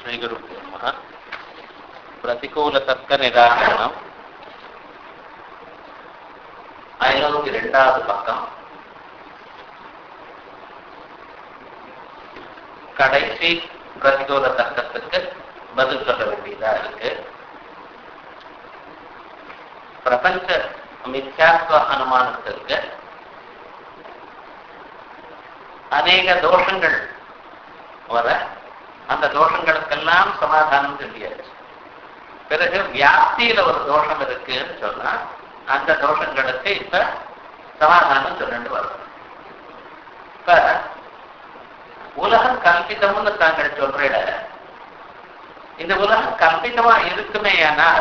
శ్రీగురుభ్యో నమ ప్రతికూలతత్వ నిరాకరణం ஐநூத்தி ரெண்டாவது பக்கம் கடைசி பிரதிகூல தர்க்கத்துக்கு பதில் சொல்ல வேண்டியதா இருக்கு பிரபஞ்ச மித்யாத்வ அனுமானத்திற்கு அநேக தோஷங்கள் வர அந்த தோஷங்களுக்கெல்லாம் சமாதானம் சொல்லியாச்சு பிறகு வியாப்தியில ஒரு தோஷம் இருக்குன்னு சொன்னா அந்த தோஷங்களுக்கு இப்ப சமாதானம் சொல்லிட்டு வரும் இப்ப உலகம் கல்பிதம்னு தாங்கள் சொல்ற இந்த உலகம் கல்பிதமா இருக்குமே ஆனால்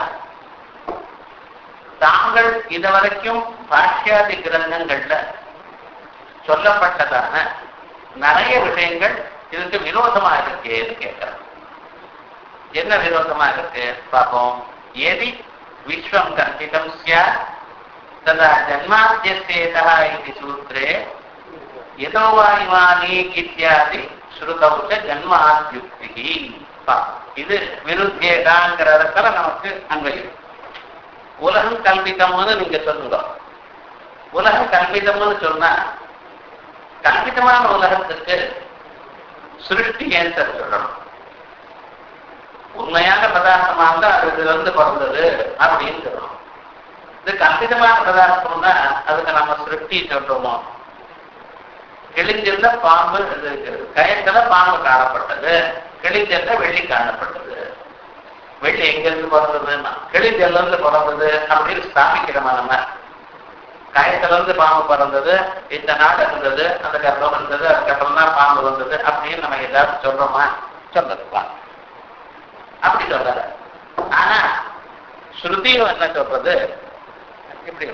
தாங்கள் இதுவரைக்கும் பாஷ்யாதி கிரந்தங்கள்ல சொல்லப்பட்டதான நிறைய விஷயங்கள் இதுக்கு விரோதமா இருக்கேன்னு கேட்கிறேன் என்ன விரோதமா இருக்கு பார்ப்போம் எதி விஸ்வம் கல்பிதம் சியாத் तदा जन्माद्यस्येतः इति सूत्रे यतो वा इमानि इत्यादि ஸ்ருதௌ ஜன்மாத்யுக்தி இது விருத்தியேகாங்கிற இடத்துல நமக்கு அன்வையும் உலகம் கல்பிதம்னு நீங்க சொல்லுங்க உலகம் கல்பிதம்னு சொன்னா கல்பிதமான உலகத்துக்கு சிருஷ்டி ஏன் சொல்லணும் உண்மையான பதார்த்தமா இருந்தா அது இதுல இருந்து பிறந்தது அப்படின்னு சொல்லணும் இது கல்பிதமான பதார்த்தம்னா அதுக்கு நம்ம சிருஷ்டி சொல்றோமோ கிழிஞ்சிருந்த பாம்பு கயத்துல பாம்பு காணப்பட்டது கிழிஞ்சிருந்த வெள்ளி காணப்பட்டது வெள்ளி எங்கிருந்து பிறந்ததுன்னா கிழிஞ்சல்ல இருந்து பிறந்தது அப்படின்னு ஸ்தாபிக்கிறோமா நம்ம கயத்துல இருந்து பாம்பு பிறந்தது இந்த நாடு இருந்தது அந்த கர்ப்பம் இருந்தது அதுக்கப்புறம் தான் பாம்பு வந்தது அப்படின்னு நம்ம ஏதாவது சொல்றோமா சொல்லதுப்பா அப்படி சொல்றாரு ஆனா ஸ்ருதியும் என்ன சொல்றது எப்படி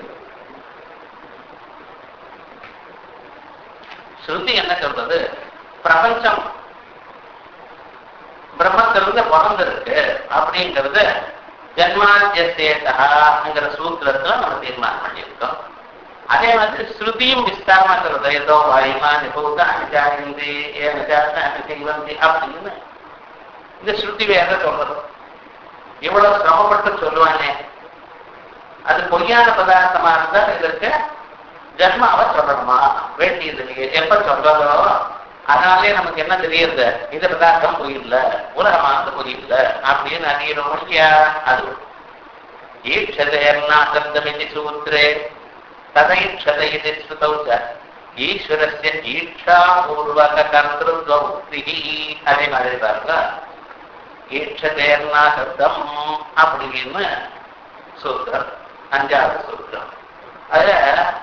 ஸ்ருதி என்ன சொல்றது பிரபஞ்சம் பிரம்மத்திலிருந்து பிறந்திருக்கு அப்படிங்கிறது ஜன்மாத்தியசேதகாங்கிற சூத்திரத்துல நம்ம தீர்மானம் பண்ணியிருக்கோம் அதே மாதிரி ஸ்ருதியும் விஸ்தாரமா சொல்றது ஏதோ வாயுமா நிபூத அனுஜாயந்தி ஏனஜாத்த அனுஜீவந்தி அப்படின்னு இந்த ஸ்ருதி வேற சொல்றது இவ்வளவு சிரமப்பட்டு சொல்லுவானே அது பொய்யான பதார்த்தமா இருந்தா இதற்கு ஜன்மாவை சொல்லணுமா வேண்டியது இல்லையே எப்ப சொல்றதோ அதனாலே நமக்கு என்ன தெரியுது இந்த பதார்த்தம் பொய்யில்ல உலகமானது பொய்யில்ல அப்படின்னு அறியணும் இல்லையா அது ஈட்சதேர்னா சப்தமிதி சூத்திரே ததைட்சத இது ஸ்ருதௌ ஈஸ்வரஸ்ய ஈட்சா பூர்வக கர்த்திருவ உக்தி அதே மாதிரி பாருங்க ஈட்சதேர்னா சப்தம் அப்படின்னு சூத்திரம் அஞ்சாவது சூத்திரம் அதுல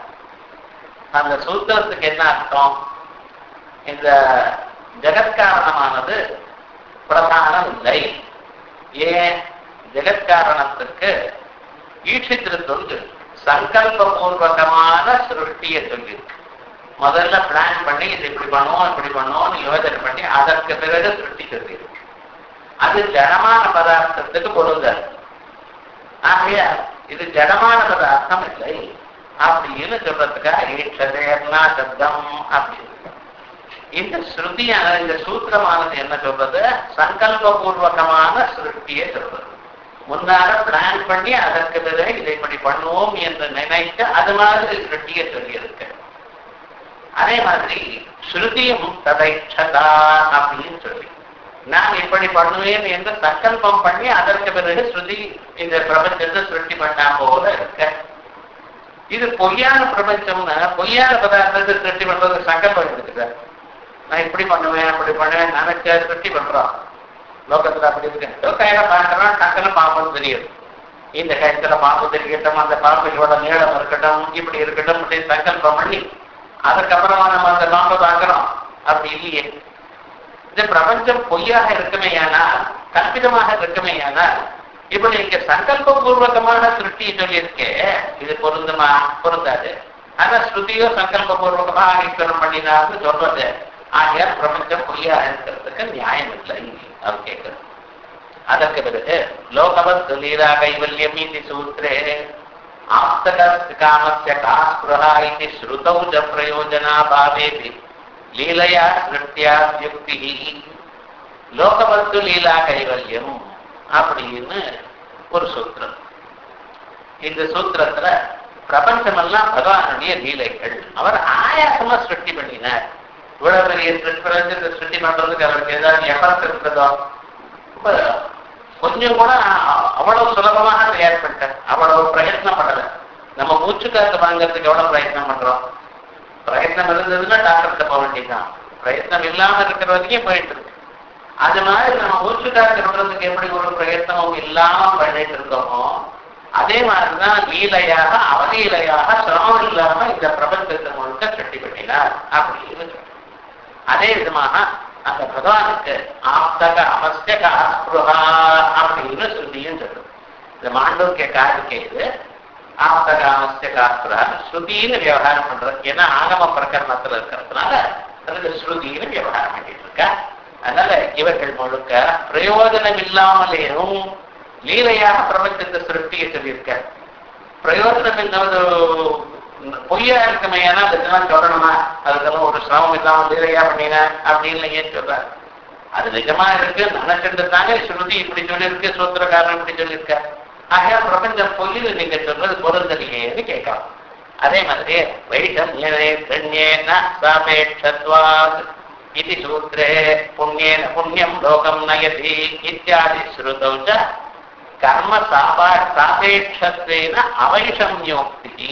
அந்த சூத்திரத்துக்கு என்ன அர்த்தம் இந்த ஜெகத்காரணமானது பிரதானம் இல்லை ஏன் ஜெகத்காரணத்துக்கு ஈட்சித்திருத்தொன்று சங்கல்பபூர்வகமான சிருஷ்டியை சொல்லியிருக்கு முதல்ல பிளான் பண்ணி இது இப்படி பண்ணுவோம் இப்படி பண்ணுவோம்னு யோஜனை பண்ணி அதற்கு பிறகு சிருஷ்டி சொல்லியிருக்கு அது ஜனமான பதார்த்தத்துக்கு பொருந்தாது ஆகையா இது ஜடமான பதார்த்தம் இல்லை அப்படின்னு சொல்றதுக்காக ஈட்சதேர்னா சப்தம் அப்படின்னு இந்த ஸ்ருதியான இந்த சூத்திரமானது என்ன சொல்றது சங்கல்பபூர்வகமான சிருஷ்டியை சொல்றது முன்னால பிளான் பண்ணி அதற்கு பிறகு இதை இப்படி பண்ணுவோம் என்று நினைத்து அது மாதிரி சிருஷ்டியை சொல்லியிருக்கு அதே மாதிரி ஸ்ருதியும் ததைச்சதா அப்படின்னு சொல்லி நான் இப்படி பண்ணுவேன் என்று சங்கல்பம் பண்ணி அதற்கு பிறகு ஸ்ருதி இந்த பிரபஞ்சத்தை சிருஷ்டி பண்ணா போல இருக்க இது பொய்யான பிரபஞ்சம்னா பொய்யான பதார்த்தத்தை சிருஷ்டி பண்றது சங்கல்பம் இருக்குது நான் இப்படி பண்ணுவேன் அப்படி பண்ணுவேன் நினைச்ச சிருஷ்டி பண்றோம் லோகத்துல அப்படி இருக்கு கையில பாக்குறோம் டக்குன்னு பாம்பு தெரியுது இந்த கயத்துல பாம்பு தெரியட்டும் அந்த பாம்பு இவ்வளவு நீளம் இருக்கட்டும் இப்படி இருக்கட்டும் இப்படி சங்கல்பம் பண்ணி அதுக்கப்புறமா நம்ம அந்த பாம்பை பார்க்கிறோம் அப்படி இல்லையே இந்த பிரபஞ்சம் பொய்யாக இருக்குமேயானால் கற்பிதமாக இருக்குமேயானால் இப்ப நீங்க சங்கல்ப பூர்வகமான சிருஷ்டியை சொல்லியிருக்கே இது பொருந்துமா பொருந்தாது ஆனா ஸ்ருதியோ சங்கல்ப பூர்வகமா ஈஸ்வரம் பண்ணினான்னு சொல்றது ஆகையால் பிரபஞ்சம் பொய்யா இருக்கிறதுக்கு நியாயம் இல்லை அவர் கேட்கிறது அதற்கு பிறகு லோகவத் லீலா கைவல்யம் இது சூத்திரே ஆப்தக காமஸ்ய காஸ்பிரஹா இது ஸ்ருதௌ ஜ பிரயோஜனா பாவேபி லீலையா ஸ்ருத்தியா யுக்தி லோகவத்து லீலா கைவல்யம் அப்படின்னு ஒரு சூத்திரம் இந்த சூத்திரத்துல பிரபஞ்சமெல்லாம் பகவானுடைய லீலைகள் அவர் ஆயாசமா சிருஷ்டி பண்ணினார் இவ்வளவு பெரிய பிரபஞ்சத்தை சிருஷ்டி பண்றதுக்கு அவருக்கு ஏதாவது எஃபர்ட் இருக்கிறதோ ரொம்ப கொஞ்சம் கூட அ- அவ்வளவு சுலபமாக தயார் பண்ணிட்டார் அவ்வளவு பிரயத்னம் பண்ணல நம்ம மூச்சு காத்து வாங்குறதுக்கு எவ்வளவு பிரயத்னம் பண்றோம் பிரயத்னம் இருந்ததுன்னா டாக்டர்கிட்ட போக வேண்டியதுதான் பிரயத்னம் இல்லாம இருக்கிற வரைக்கும் போயிட்டு இருக்கு அது மாதிரி நம்ம மூச்சு காத்து விடுறதுக்கு எப்படி ஒரு பிரயத்தனமும் இல்லாம பண்ணிட்டு இருக்கோமோ அதே மாதிரிதான் லீலையாக அவலீலையாக சிரமம் இல்லாம இந்த பிரபஞ்சத்தை முழுக்க கட்டி பண்ணினார் அப்படின்னு சொல்றார். அதே விதமாக அந்த பகவானுக்கு ஆப்தக அவசியக அஸ்பிருகா அப்படின்னு சொல்லியும் சொல்லும் இந்த மாண்டோக்கிய காதுக்கு இது ஆப்தக அவசியக அஸ்பிருகா ஸ்ருதின்னு விவகாரம் பண்றது ஏன்னா ஆகம பிரகரணத்துல இருக்கிறதுனால அதுக்கு ஸ்ருதின்னு விவகாரம் பண்ணிட்டு இருக்கா அதனால இவர்கள் முழுக்க பிரயோஜனம் இல்லாமலேயும் லீலையாக பிரபஞ்சத்தை சிருஷ்டியை சொல்லியிருக்க பிரயோஜனம் இல்லாத பொய்யா இருக்குமே ஏன்னா அதுக்கெல்லாம் சொல்லணுமா அதுக்கெல்லாம் ஒரு சிரமம் இல்லாம லீலையா பண்ணின அப்படின்னு ஏன் சொல்றாரு அது நிஜமா இருக்கு நினைச்சிட்டு தாங்க ஸ்ருதி இப்படி சொல்லியிருக்கு சூத்திரக்காரன் இப்படி சொல்லியிருக்க ஆகையா பிரபஞ்சம் பொய்யில் நீங்க சொல்றது பொருந்தலையேன்னு கேட்கலாம் அதே மாதிரி வைஷம் கண்யேன சாபேட்சத்வாத் இது சூத்திரே புண்ணியேன புண்ணியம் லோகம் நயதி இத்தியாதி ஸ்ருதௌ ச கர்ம சாபா சாபேட்சத்வேன அவைஷம்யோக்தி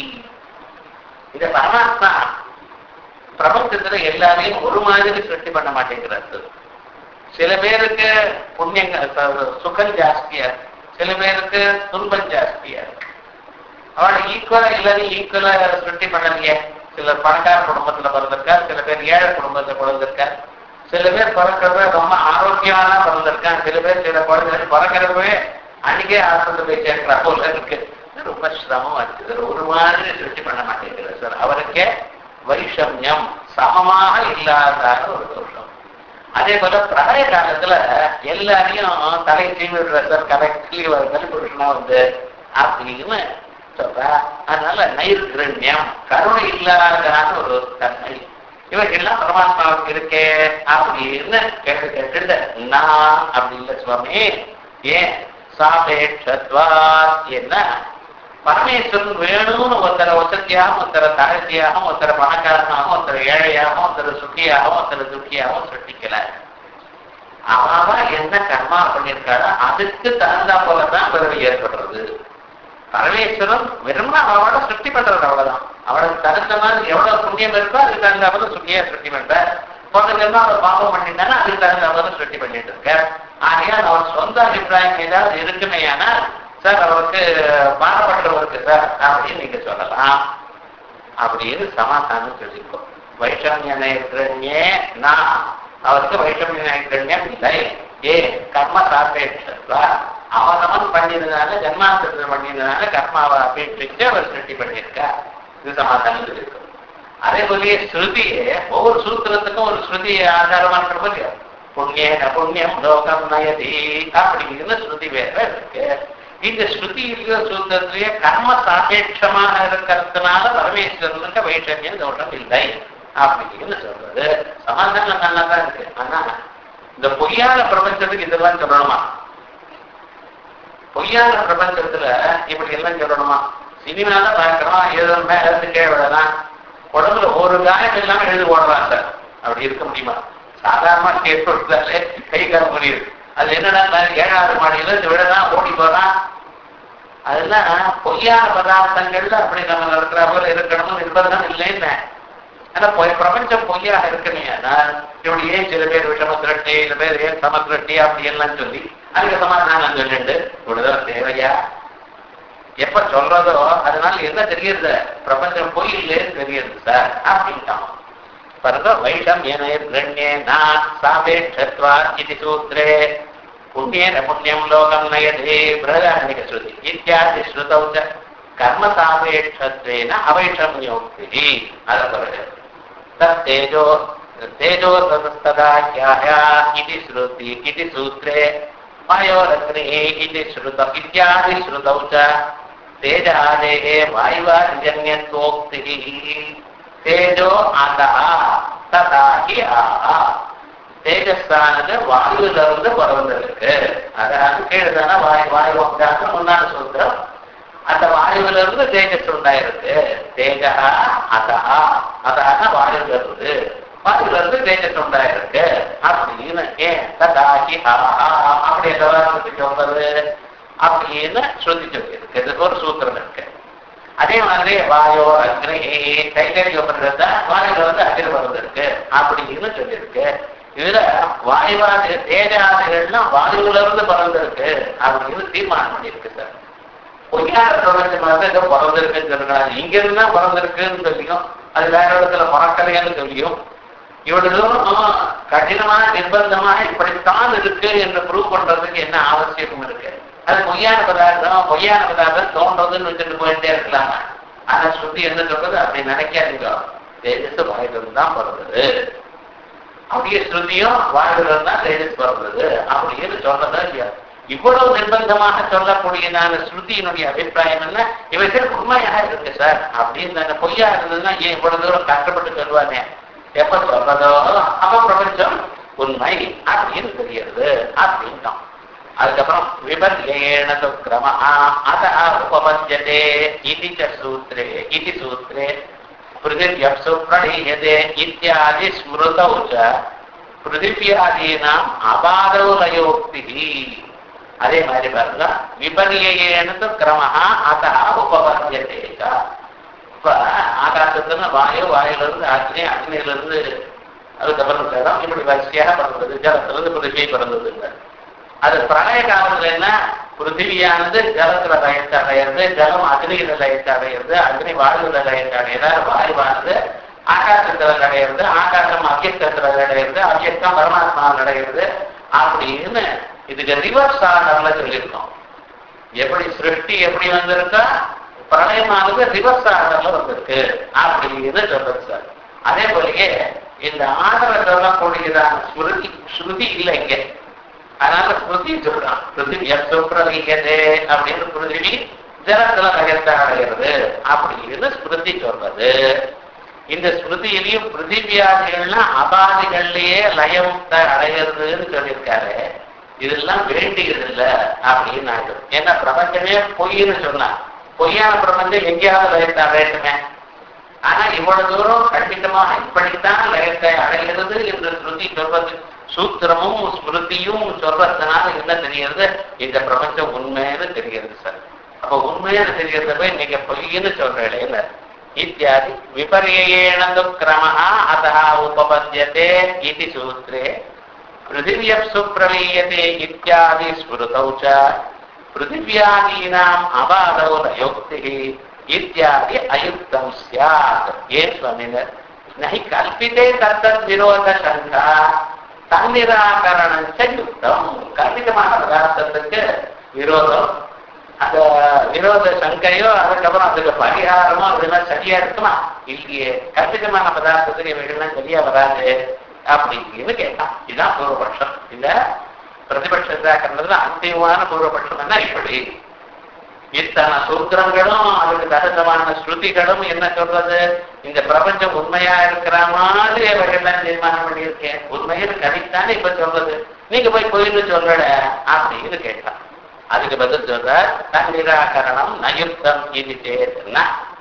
இத பரமாத்மா பிரபஞ்சத்துல எல்லாரையும் ஒரு மாதிரி சிருஷ்டி பண்ண மாட்டேங்கிறது சில பேருக்கு புண்ணியங்க ச- சுகம் ஜாஸ்தியா இருக்கு. சில பேருக்கு துன்பம் ஜாஸ்தியா இருக்கு அவன் ஈக்குவலா எல்லாரையும் ஈக்குவலா சிருஷ்டி பண்ணலையே சிலர் பணக்கார குடும்பத்துல பிறந்திருக்கா சில பேர் ஏழை குடும்பத்துல பிறந்திருக்கா சில பேர் பிறக்கிறத ரொம்ப ஆரோக்கியமான பிறந்திருக்கான் சில பேர் சில குழந்தைகள் பிறக்கிறவே அன்னைக்கே ஆசிரியர் போய் சேர்க்கிற போல இருக்கு இது ரொம்ப சிரமமா இருக்குது ஒரு மாதிரி சிருஷ்டி பண்ண மாட்டேங்கிறார் சார் அவருக்கே வைஷமியம் சமமாக இல்லாத ஒரு தோஷம் அதே போல பிரளய காலத்துல எல்லாரையும் தலை சீவி விடுற சார் கரெக்ட்லி கலிபுருஷனா வந்து அப்படின்னு சொல்ற அதனால நைர்கிரண்யம் கருணை இல்லாததான ஒரு தன்மை இவைகள்லாம் பரமாத்மாவுக்கு இருக்கே அப்படின்னு கேட்டு கேட்டு நான் அப்படி இல்லை சுவாமி ஏன் சாபேட்சத்வா என்ன பரமேஸ்வரன் வேணும்னு ஒருத்தரை வசதியாகவும் ஒருத்தரை தாழ்த்தியாகவும் ஒருத்தரை பணக்காரனாகவும் ஒருத்தரை ஏழையாகவும் ஒருத்தரை சுக்கியாகவும் ஒருத்தரை துக்கியாகவும் சிருஷ்டிக்கல அவன் என்ன கர்மா பண்ணியிருக்காரோ அதுக்கு தகுந்தா போலதான் பிறவி ஏற்படுறது பரமேஸ்வரன் வெறும்னா அவளோட சிருஷ்டி பண்றது அவ்வளவுதான் அவளுக்கு தகுந்த மாதிரி எவ்வளவு புண்ணியம் இருக்கோ அதுக்கு தகுந்த போல சுக்கியா சிருஷ்டி பண்ற போன ஜென்மம் அவர் பாவம் பண்ணிட்டானா அதுக்கு தகுந்த போல சிருஷ்டி பண்ணிட்டு இருக்க ஆகையால் அவர் சொந்த அபிப்பிராயம் ஏதாவது இருக்குமே ஆனால் சார் அவருக்கு பாரப்பட்டவருக்கு சார் அப்படின்னு நீங்க சொல்லலாம் அப்படின்னு சமாதானம் சொல்லிக்கோ வைஷமிய நைர்கண்யே நான் அவருக்கு வைஷமிய நைர்கண்யம் இல்லை ஏ கர்ம சாப்பேட்சா அவனவன் பண்ணியதுனால ஜன்மாந்தத்தில் பண்ணியதுனால கர்மாவை அபேட்சிச்சு அவர் சிருஷ்டி பண்ணியிருக்கார் இது சமாதானம் சொல்லியிருக்கோம் அதே போலயே ஸ்ருதியே ஒவ்வொரு சூத்திரத்துக்கும் ஒரு ஸ்ருதி ஆதாரமா இருக்கிற போலியா புண்ணியன புண்ணியம் லோகம் நயதி அப்படின்னு ஸ்ருதி வேற இருக்கு இந்த ஸ்ருதி இருக்கிற சூத்திரத்திலேயே கர்ம சாபேட்சமாக இருக்கிறதுனால பரமேஸ்வரனுக்கு வைஷமியம் தோஷம் இல்லை அப்படின்னு சொல்றது சமாதானம் நல்லா தான் இருக்கு ஆனா இந்த பொய்யான பிரபஞ்சத்துக்கு இதெல்லாம் சொல்லணுமா பொய்யான பிரபஞ்சத்துல இப்படி எல்லாம் சொல்லணுமா சினிமால பார்க்கிறோம் ஏதோ மேல இருந்து கீழே விழலாம் உடம்புல ஒரு காயம் இல்லாம எழுதி ஓடலாம் சார் அப்படி இருக்க முடியுமா சாதாரணமா கேட்பதாலே கை கால் முடியுது அது என்னடா நான் ஏழாவது மாடியில இந்த விடலாம் ஓடி போறான் அதெல்லாம் பொய்யான பதார்த்தங்கள்ல அப்படி நம்ம இருக்கிற போல இருக்கணும் என்பதுதான் இல்லைன்னு ஆனா பொய் பிரபஞ்சம் பொய்யாக இருக்கணும் ஆனால் இப்படி ஏன் சில பேர் விஷம திரட்டி சில பேர் ஏன் சம திரட்டி அப்படி எல்லாம் சொல்லி அதுக்கு சமாதானம் சொல்லிட்டு இவ்வளவுதான் தேவையா எப்ப சொல்றதோ அதனால என்ன தெரியுது பிரபஞ்சம் பொய் இல்லைன்னு தெரியுது சார் அப்படின்ட்டான் परन्तु वैषम्यनैर्गण्ये न सापेक्षत्वा इति सूत्रे पुण्येन पुण्यं लोकं नयति बृहदारण्यकश्रुति इत्यादि श्रुतौ च कर्मसापेक्षत्वेन अवैषम्योक्तिः अदपरः तत्तेजो तेजो ततस्तदाख्याः इति श्रुति इति सूत्रे वायोरग्निः इति श्रुत इत्यादि श्रुतौ च तेजादेः वायुवाजन्यत्वोक्तिः तेजो अतः तथा हि आह தேஜஸ்தானது வாயுல இருந்து பிறந்திருக்கு அதாவது கீழே வாயு வாயு அபியாசம் முன்னாடி சொல்றோம் அந்த வாயுவில இருந்து தேஜஸ் உண்டாயிருக்கு தேஜா அதா அதான வாயுல இருந்து வாயுல இருந்து தேஜஸ் உண்டாயிருக்கு அப்படின்னு ஏன் ததாகி ஆஹா அப்படி எல்லாம் சொல்றது அப்படின்னு சொல்லி சொல்லியிருக்கு இதுக்கு ஒரு சூத்திரம் இருக்கு அதே மாதிரி வாயோ அக்னி கைகறி தான் வாயுல வந்து அகில் வந்திருக்கு அப்படின்னு சொல்லியிருக்கு இதுல வாயுவாதி தேஜாதிகள்லாம் வாயுல இருந்து பறந்திருக்கு அப்படின்னு தீர்மானம் பண்ணியிருக்கு சார் பொய்யார பிரபஞ்சமாக ஏதோ பிறந்திருக்குன்னு சொல்லுறாங்க இங்க இருந்தா பிறந்திருக்குன்னு சொல்லியும் அது வேற இடத்துல பிறக்கலைன்னு சொல்லியும் இவ்வளவு தூரம் கடினமான நிர்பந்தமாக இப்படித்தான் இருக்கு என்று ப்ரூவ் பண்றதுக்கு என்ன அவசியம் இருக்கு அது பொய்யான பதார்த்தம் பொய்யான பதார்த்தம் தோன்றதுன்னு வச்சுட்டு போயிட்டே இருக்கலாமா ஆனா சுத்தி என்ன சொல்றது அப்படி நினைக்காதீங்க தேஜஸ் வாயிலிருந்து தான் பிறந்தது அப்படியே ஸ்ருதியும் வாயிலிருந்து தான் தேஜஸ் பிறந்தது அப்படின்னு சொல்றதா இல்லையா இவ்வளவு நிர்பந்தமாக சொல்லக்கூடிய நான் ஸ்ருதியினுடைய அபிப்பிராயம் என்ன இவைகள் உண்மையாக இருக்கு சார் அப்படின்னு நாங்க பொய்யா இருந்ததுன்னா ஏன் இவ்வளவு தூரம் கஷ்டப்பட்டு சொல்லுவானே எப்ப சொல்றதோ அப்ப பிரபஞ்சம் உண்மை அப்படின்னு தெரியுது அப்படின்ட்டோம் அதுக்கப்புறம் விபர்யேண கிரம அத உபபத்தியதே இது சூத்திரே இது சூத்திரே பிருத்திவியப்சு பிரணீயதே இத்தியாதி ஸ்மிருதௌ ச பிருத்திவியாதீனாம் அபாதௌ லயோக்தி அதே மாதிரி பாருங்க விபர்யேனது கிரமஹா அத உபபத்தியதே இப்ப ஆகாசத்துல வாயு வாயுல இருந்து அக்னி அக்னியில இருந்து அதுக்கப்புறம் ஜலம் இப்படி வரிசையாக பிறந்தது ஜலத்துல இருந்து பிருத்திவி பிறந்தது அது பிரளய காலத்துல என்ன பிருத்திவியானது ஜலத்துல லயத்தை அடையிறது ஜலம் அக்னியில லயத்தை அடையிறது அக்னி வாயுல லயத்தை அடையிறார் வாயுவானது ஆகாசத்துல அடையிறது ஆகாசம் அவ்யக்தத்துல அடையிறது அவ்யக்தம் பரமாத்மாவில் அடையிறது அப்படின்னு இதுக்கு ரிவர்ஸ் ஆர்டர்ல சொல்லியிருக்கோம் எப்படி சிருஷ்டி எப்படி வந்திருக்கா பிரளயமானது ரிவர்ஸ் ஆர்டர்ல வந்திருக்கு அப்படின்னு சொல்றது சார் அதே போலயே இந்த ஆர்டரை சொல்லக்கூடியதான ஸ்மிருதி ஸ்ருதி இல்லை இங்க அதனால ஸ்மிருதி சொல்றான் பிருத்திவி எப்ரவீகதே அப்படின்னு பிருத்திவி ஜலத்துல நகர்த்த அடைகிறது அப்படின்னு ஸ்மிருதி சொல்றது இந்த ஸ்மிருதியிலையும் பிருத்திவியாதிகள்லாம் அபாதிகள்லயே லயமுக்த அடைகிறதுன்னு சொல்லியிருக்காரு இதெல்லாம் வேண்டியது இல்லை அப்படின்னு ஆயிடும் ஏன்னா பிரபஞ்சமே பொய்ன்னு சொன்னா பொய்யான பிரபஞ்சம் எங்கேயாவது லயத்தை அடையட்டுமே ஆனா இவ்வளவு தூரம் கண்டிதமாக இப்படித்தான் லயத்தை அடைகிறது என்று ஸ்ருதி சொல்வது சூத்திரமும் ஸ்மிருதியும் சொல்றதுனால என்ன தெரிகிறது இந்த பிரபஞ்சம் உண்மைன்னு தெரிகிறது சார் அப்ப உண்மைன்னு தெரிகிறத போய் நீங்க பொய்ன்னு சொல்றீங்களே இல்ல இத்தியாதி விபரியேணது கிரமஹா அதா உபபத்தியதே இது சூத்திரே பிருத்திவியப்சு பிரவீயதே இத்தியாதி ஸ்மிருதௌ ச பிருத்திவியாதீனாம் அபாதௌ நயோக்தி இத்தியாதி அயுக்தம் சியாத் ஏன் சுவாமினர் நகி கல்பித்தே தத்தத் விரோத சங்கா தன்னிராகரணம் யுக்தம் கல்பிதமான பதார்த்தத்துக்கு விரோதம் அந்த விரோத சங்கையோ அதுக்கப்புறம் அதுக்கு பரிகாரமோ அப்படிலாம் சரியா இருக்குமா இல்லையே கல்பிதமான பதார்த்தத்துக்கு இவைகள்லாம் சரியா வராது அப்படின்னு கேட்டான் இதுதான் பூர்வபட்சம் இல்ல பிரதிபட்சத்தாக்குறதுல அந்தியமான பூர்வபட்சம் என்ன இப்படி இத்தனை சூத்திரங்களும் அதுக்கு தகுந்தமான ஸ்ருதிகளும் என்ன சொல்றது இந்த பிரபஞ்சம் உண்மையா இருக்கிற மாதிரி அவர்கள்லாம் தீர்மானம் பண்ணியிருக்கேன் உண்மையில் கணித்தானே இப்ப சொல்றது நீங்க போய் கோயில்னு சொல்றட அப்படின்னு கேட்டான் அதுக்கு பதில் சொல்ற தன்னிராகரணம் நயுக்தம் இது சேத்னா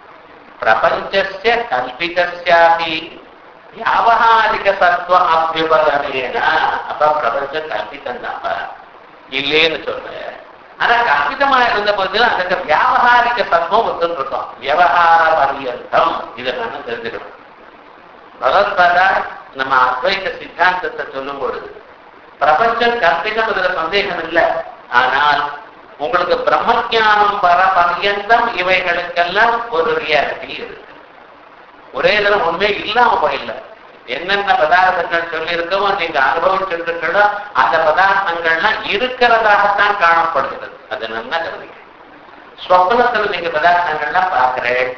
பிரபஞ்சஸ்ய கல்பிதஸ்யாபி வியாபகாரிக தத்துவ அபியுபகமேன அப்ப பிரபஞ்சம் கல்பித்தம் தான் இல்லேன்னு சொல்றேன் ஆனா கற்பிதமா இருந்த போது அதுக்கு வியாபகாரிக தத்துவம் ஒத்துன்னு இருக்கும் விவகார பரியந்தம் இதை நான் தெரிஞ்சுக்கணும் பகவத்பாதா நம்ம அத்வைத சித்தாந்தத்தை சொல்லும் பொழுது பிரபஞ்சம் கற்பிதம் இதுல சந்தேகம் இல்லை ஆனால் உங்களுக்கு பிரம்மஜானம் வர பரியந்தம் இவைகளுக்கெல்லாம் ஒரு ரியாலிட்டி இருக்கு ஒரே தரம் உண்மை இல்லாம போயில்ல என்னென்ன பதார்த்தங்கள் சொல்லியிருக்கவோ நீங்க அனுபவிச்சிருக்கீங்களோ அந்த பதார்த்தங்கள்லாம் இருக்கிறதாகத்தான் காணப்படுகிறது அது நல்லா கருதிங்க ஸ்வப்னத்துல நீங்க பதார்த்தங்கள்லாம் பார்க்கிறேன்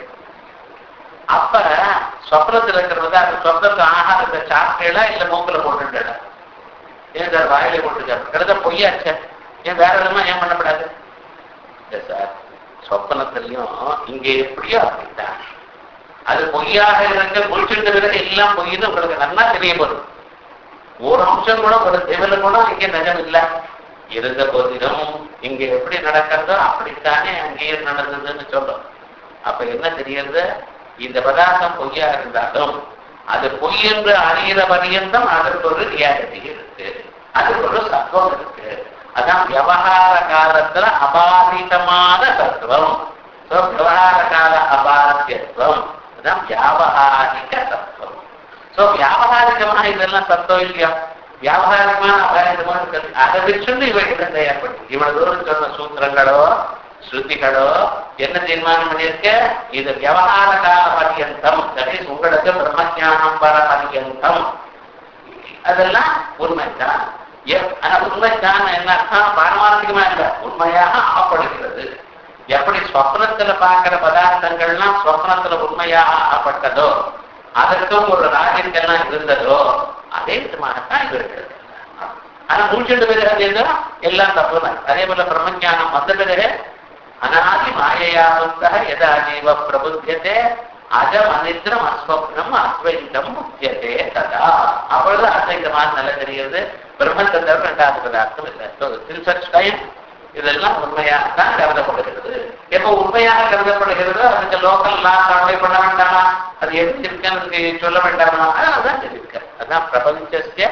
அப்ப சொப்னத்துல இருக்கிற பதார்த்தம் சொப்னத்து ஆகாரத்தை சாப்பிட்டீங்களா இல்ல மூக்கில போட்டுட்டா ஏன் சார் வாயில போட்டுருக்காரு கிடந்த பொய்யாச்சே ஏன் வேற விதமா ஏன் பண்ணப்படாது இல்லை சார் சொப்பனத்திலையும் இங்க எப்படியோ அப்படித்தான் அது பொய்யாக இருக்க முடிச்சுட்டு எல்லாம் பொய்ன்னு உங்களுக்கு நல்லா தெரிய வரும் ஒரு அம்சம் கூட ஒரு திவல கூட இங்க நிஜம் இல்லை இருந்த போதிலும் இங்க எப்படி நடக்கிறதோ அப்படித்தானே அங்கேயும் நடந்ததுன்னு சொல்றோம் அப்ப என்ன தெரியுது இந்த பதார்த்தம் பொய்யா இருந்தாலும் அது பொய் என்று அறிகிற பரியந்தம் அதற்கு ஒரு ரியாலிட்டி இருக்கு அதுக்கு ஒரு சத்துவம் இருக்கு அதான் விவகார காலத்துல அபாதிதமான தத்துவம் So, விவகார கால அபாத்தியத்துவம் அதான் வியாபகாரிக தத்துவம் சோ வியாபகாரிகமா இதெல்லாம் தத்துவம் இல்லையா வியாபாரிகமான அபாயகமா இருக்கிறது அதை வச்சுட்டு இவைகள் தயார்படுது இவ்வளவு தூரம் சொன்ன சூத்திரங்களோ ஸ்ருதிகளோ என்ன தீர்மானம் பண்ணியிருக்க இது விவகார கால பரியந்தம் that is, உங்களுக்கு பிரம்மஞானம் வர பரியந்தம் அதெல்லாம் உண்மைதான் எப்- ஆனா உண்மைதான் என்ன அர்த்தம் பாரமார்த்திகமா இல்ல உண்மையாக ஆகப்படுகிறது எப்படி ஸ்வப்னத்துல பார்க்கிற பதார்த்தங்கள்லாம் ஸ்வப்னத்துல உண்மையாக ஆகப்பட்டதோ அதற்கும் ஒரு ராஜ்யங்கள்லாம் இருந்ததோ அதே விதமாகத்தான் இது இருக்கிறது ஆனா மூச்சுண்டு பிறகு அது எதோ எல்லாம் தப்பு தான் அதே போல பிரம்மஞானம் வந்த பிறகு அனாதி மாயையாவந்தக எதா ஜீவ பிரபுத்தியதே அஜம் அனித்ரம் அஸ்வப்னம் அத்வைத்தம் முக்கியதே ததா அப்பொழுது அத்வைத்தமாக நல்ல தெரிகிறது பிரம்மத்தை தவிர ரெண்டாவது பதார்த்தம் இல்லை சச் டைம் இதெல்லாம் உண்மையாக தான் கருதப்படுகிறது எப்போ உண்மையாக கருதப்படுகிறதோ அதுக்கு லோக்கல் லாஸ் அப்ளை பண்ண வேண்டாமா அது எப்படி இருக்குன்னு சொல்ல வேண்டாமா அதான் தெரிவிக்க அதான் பிரபஞ்சஸ்ய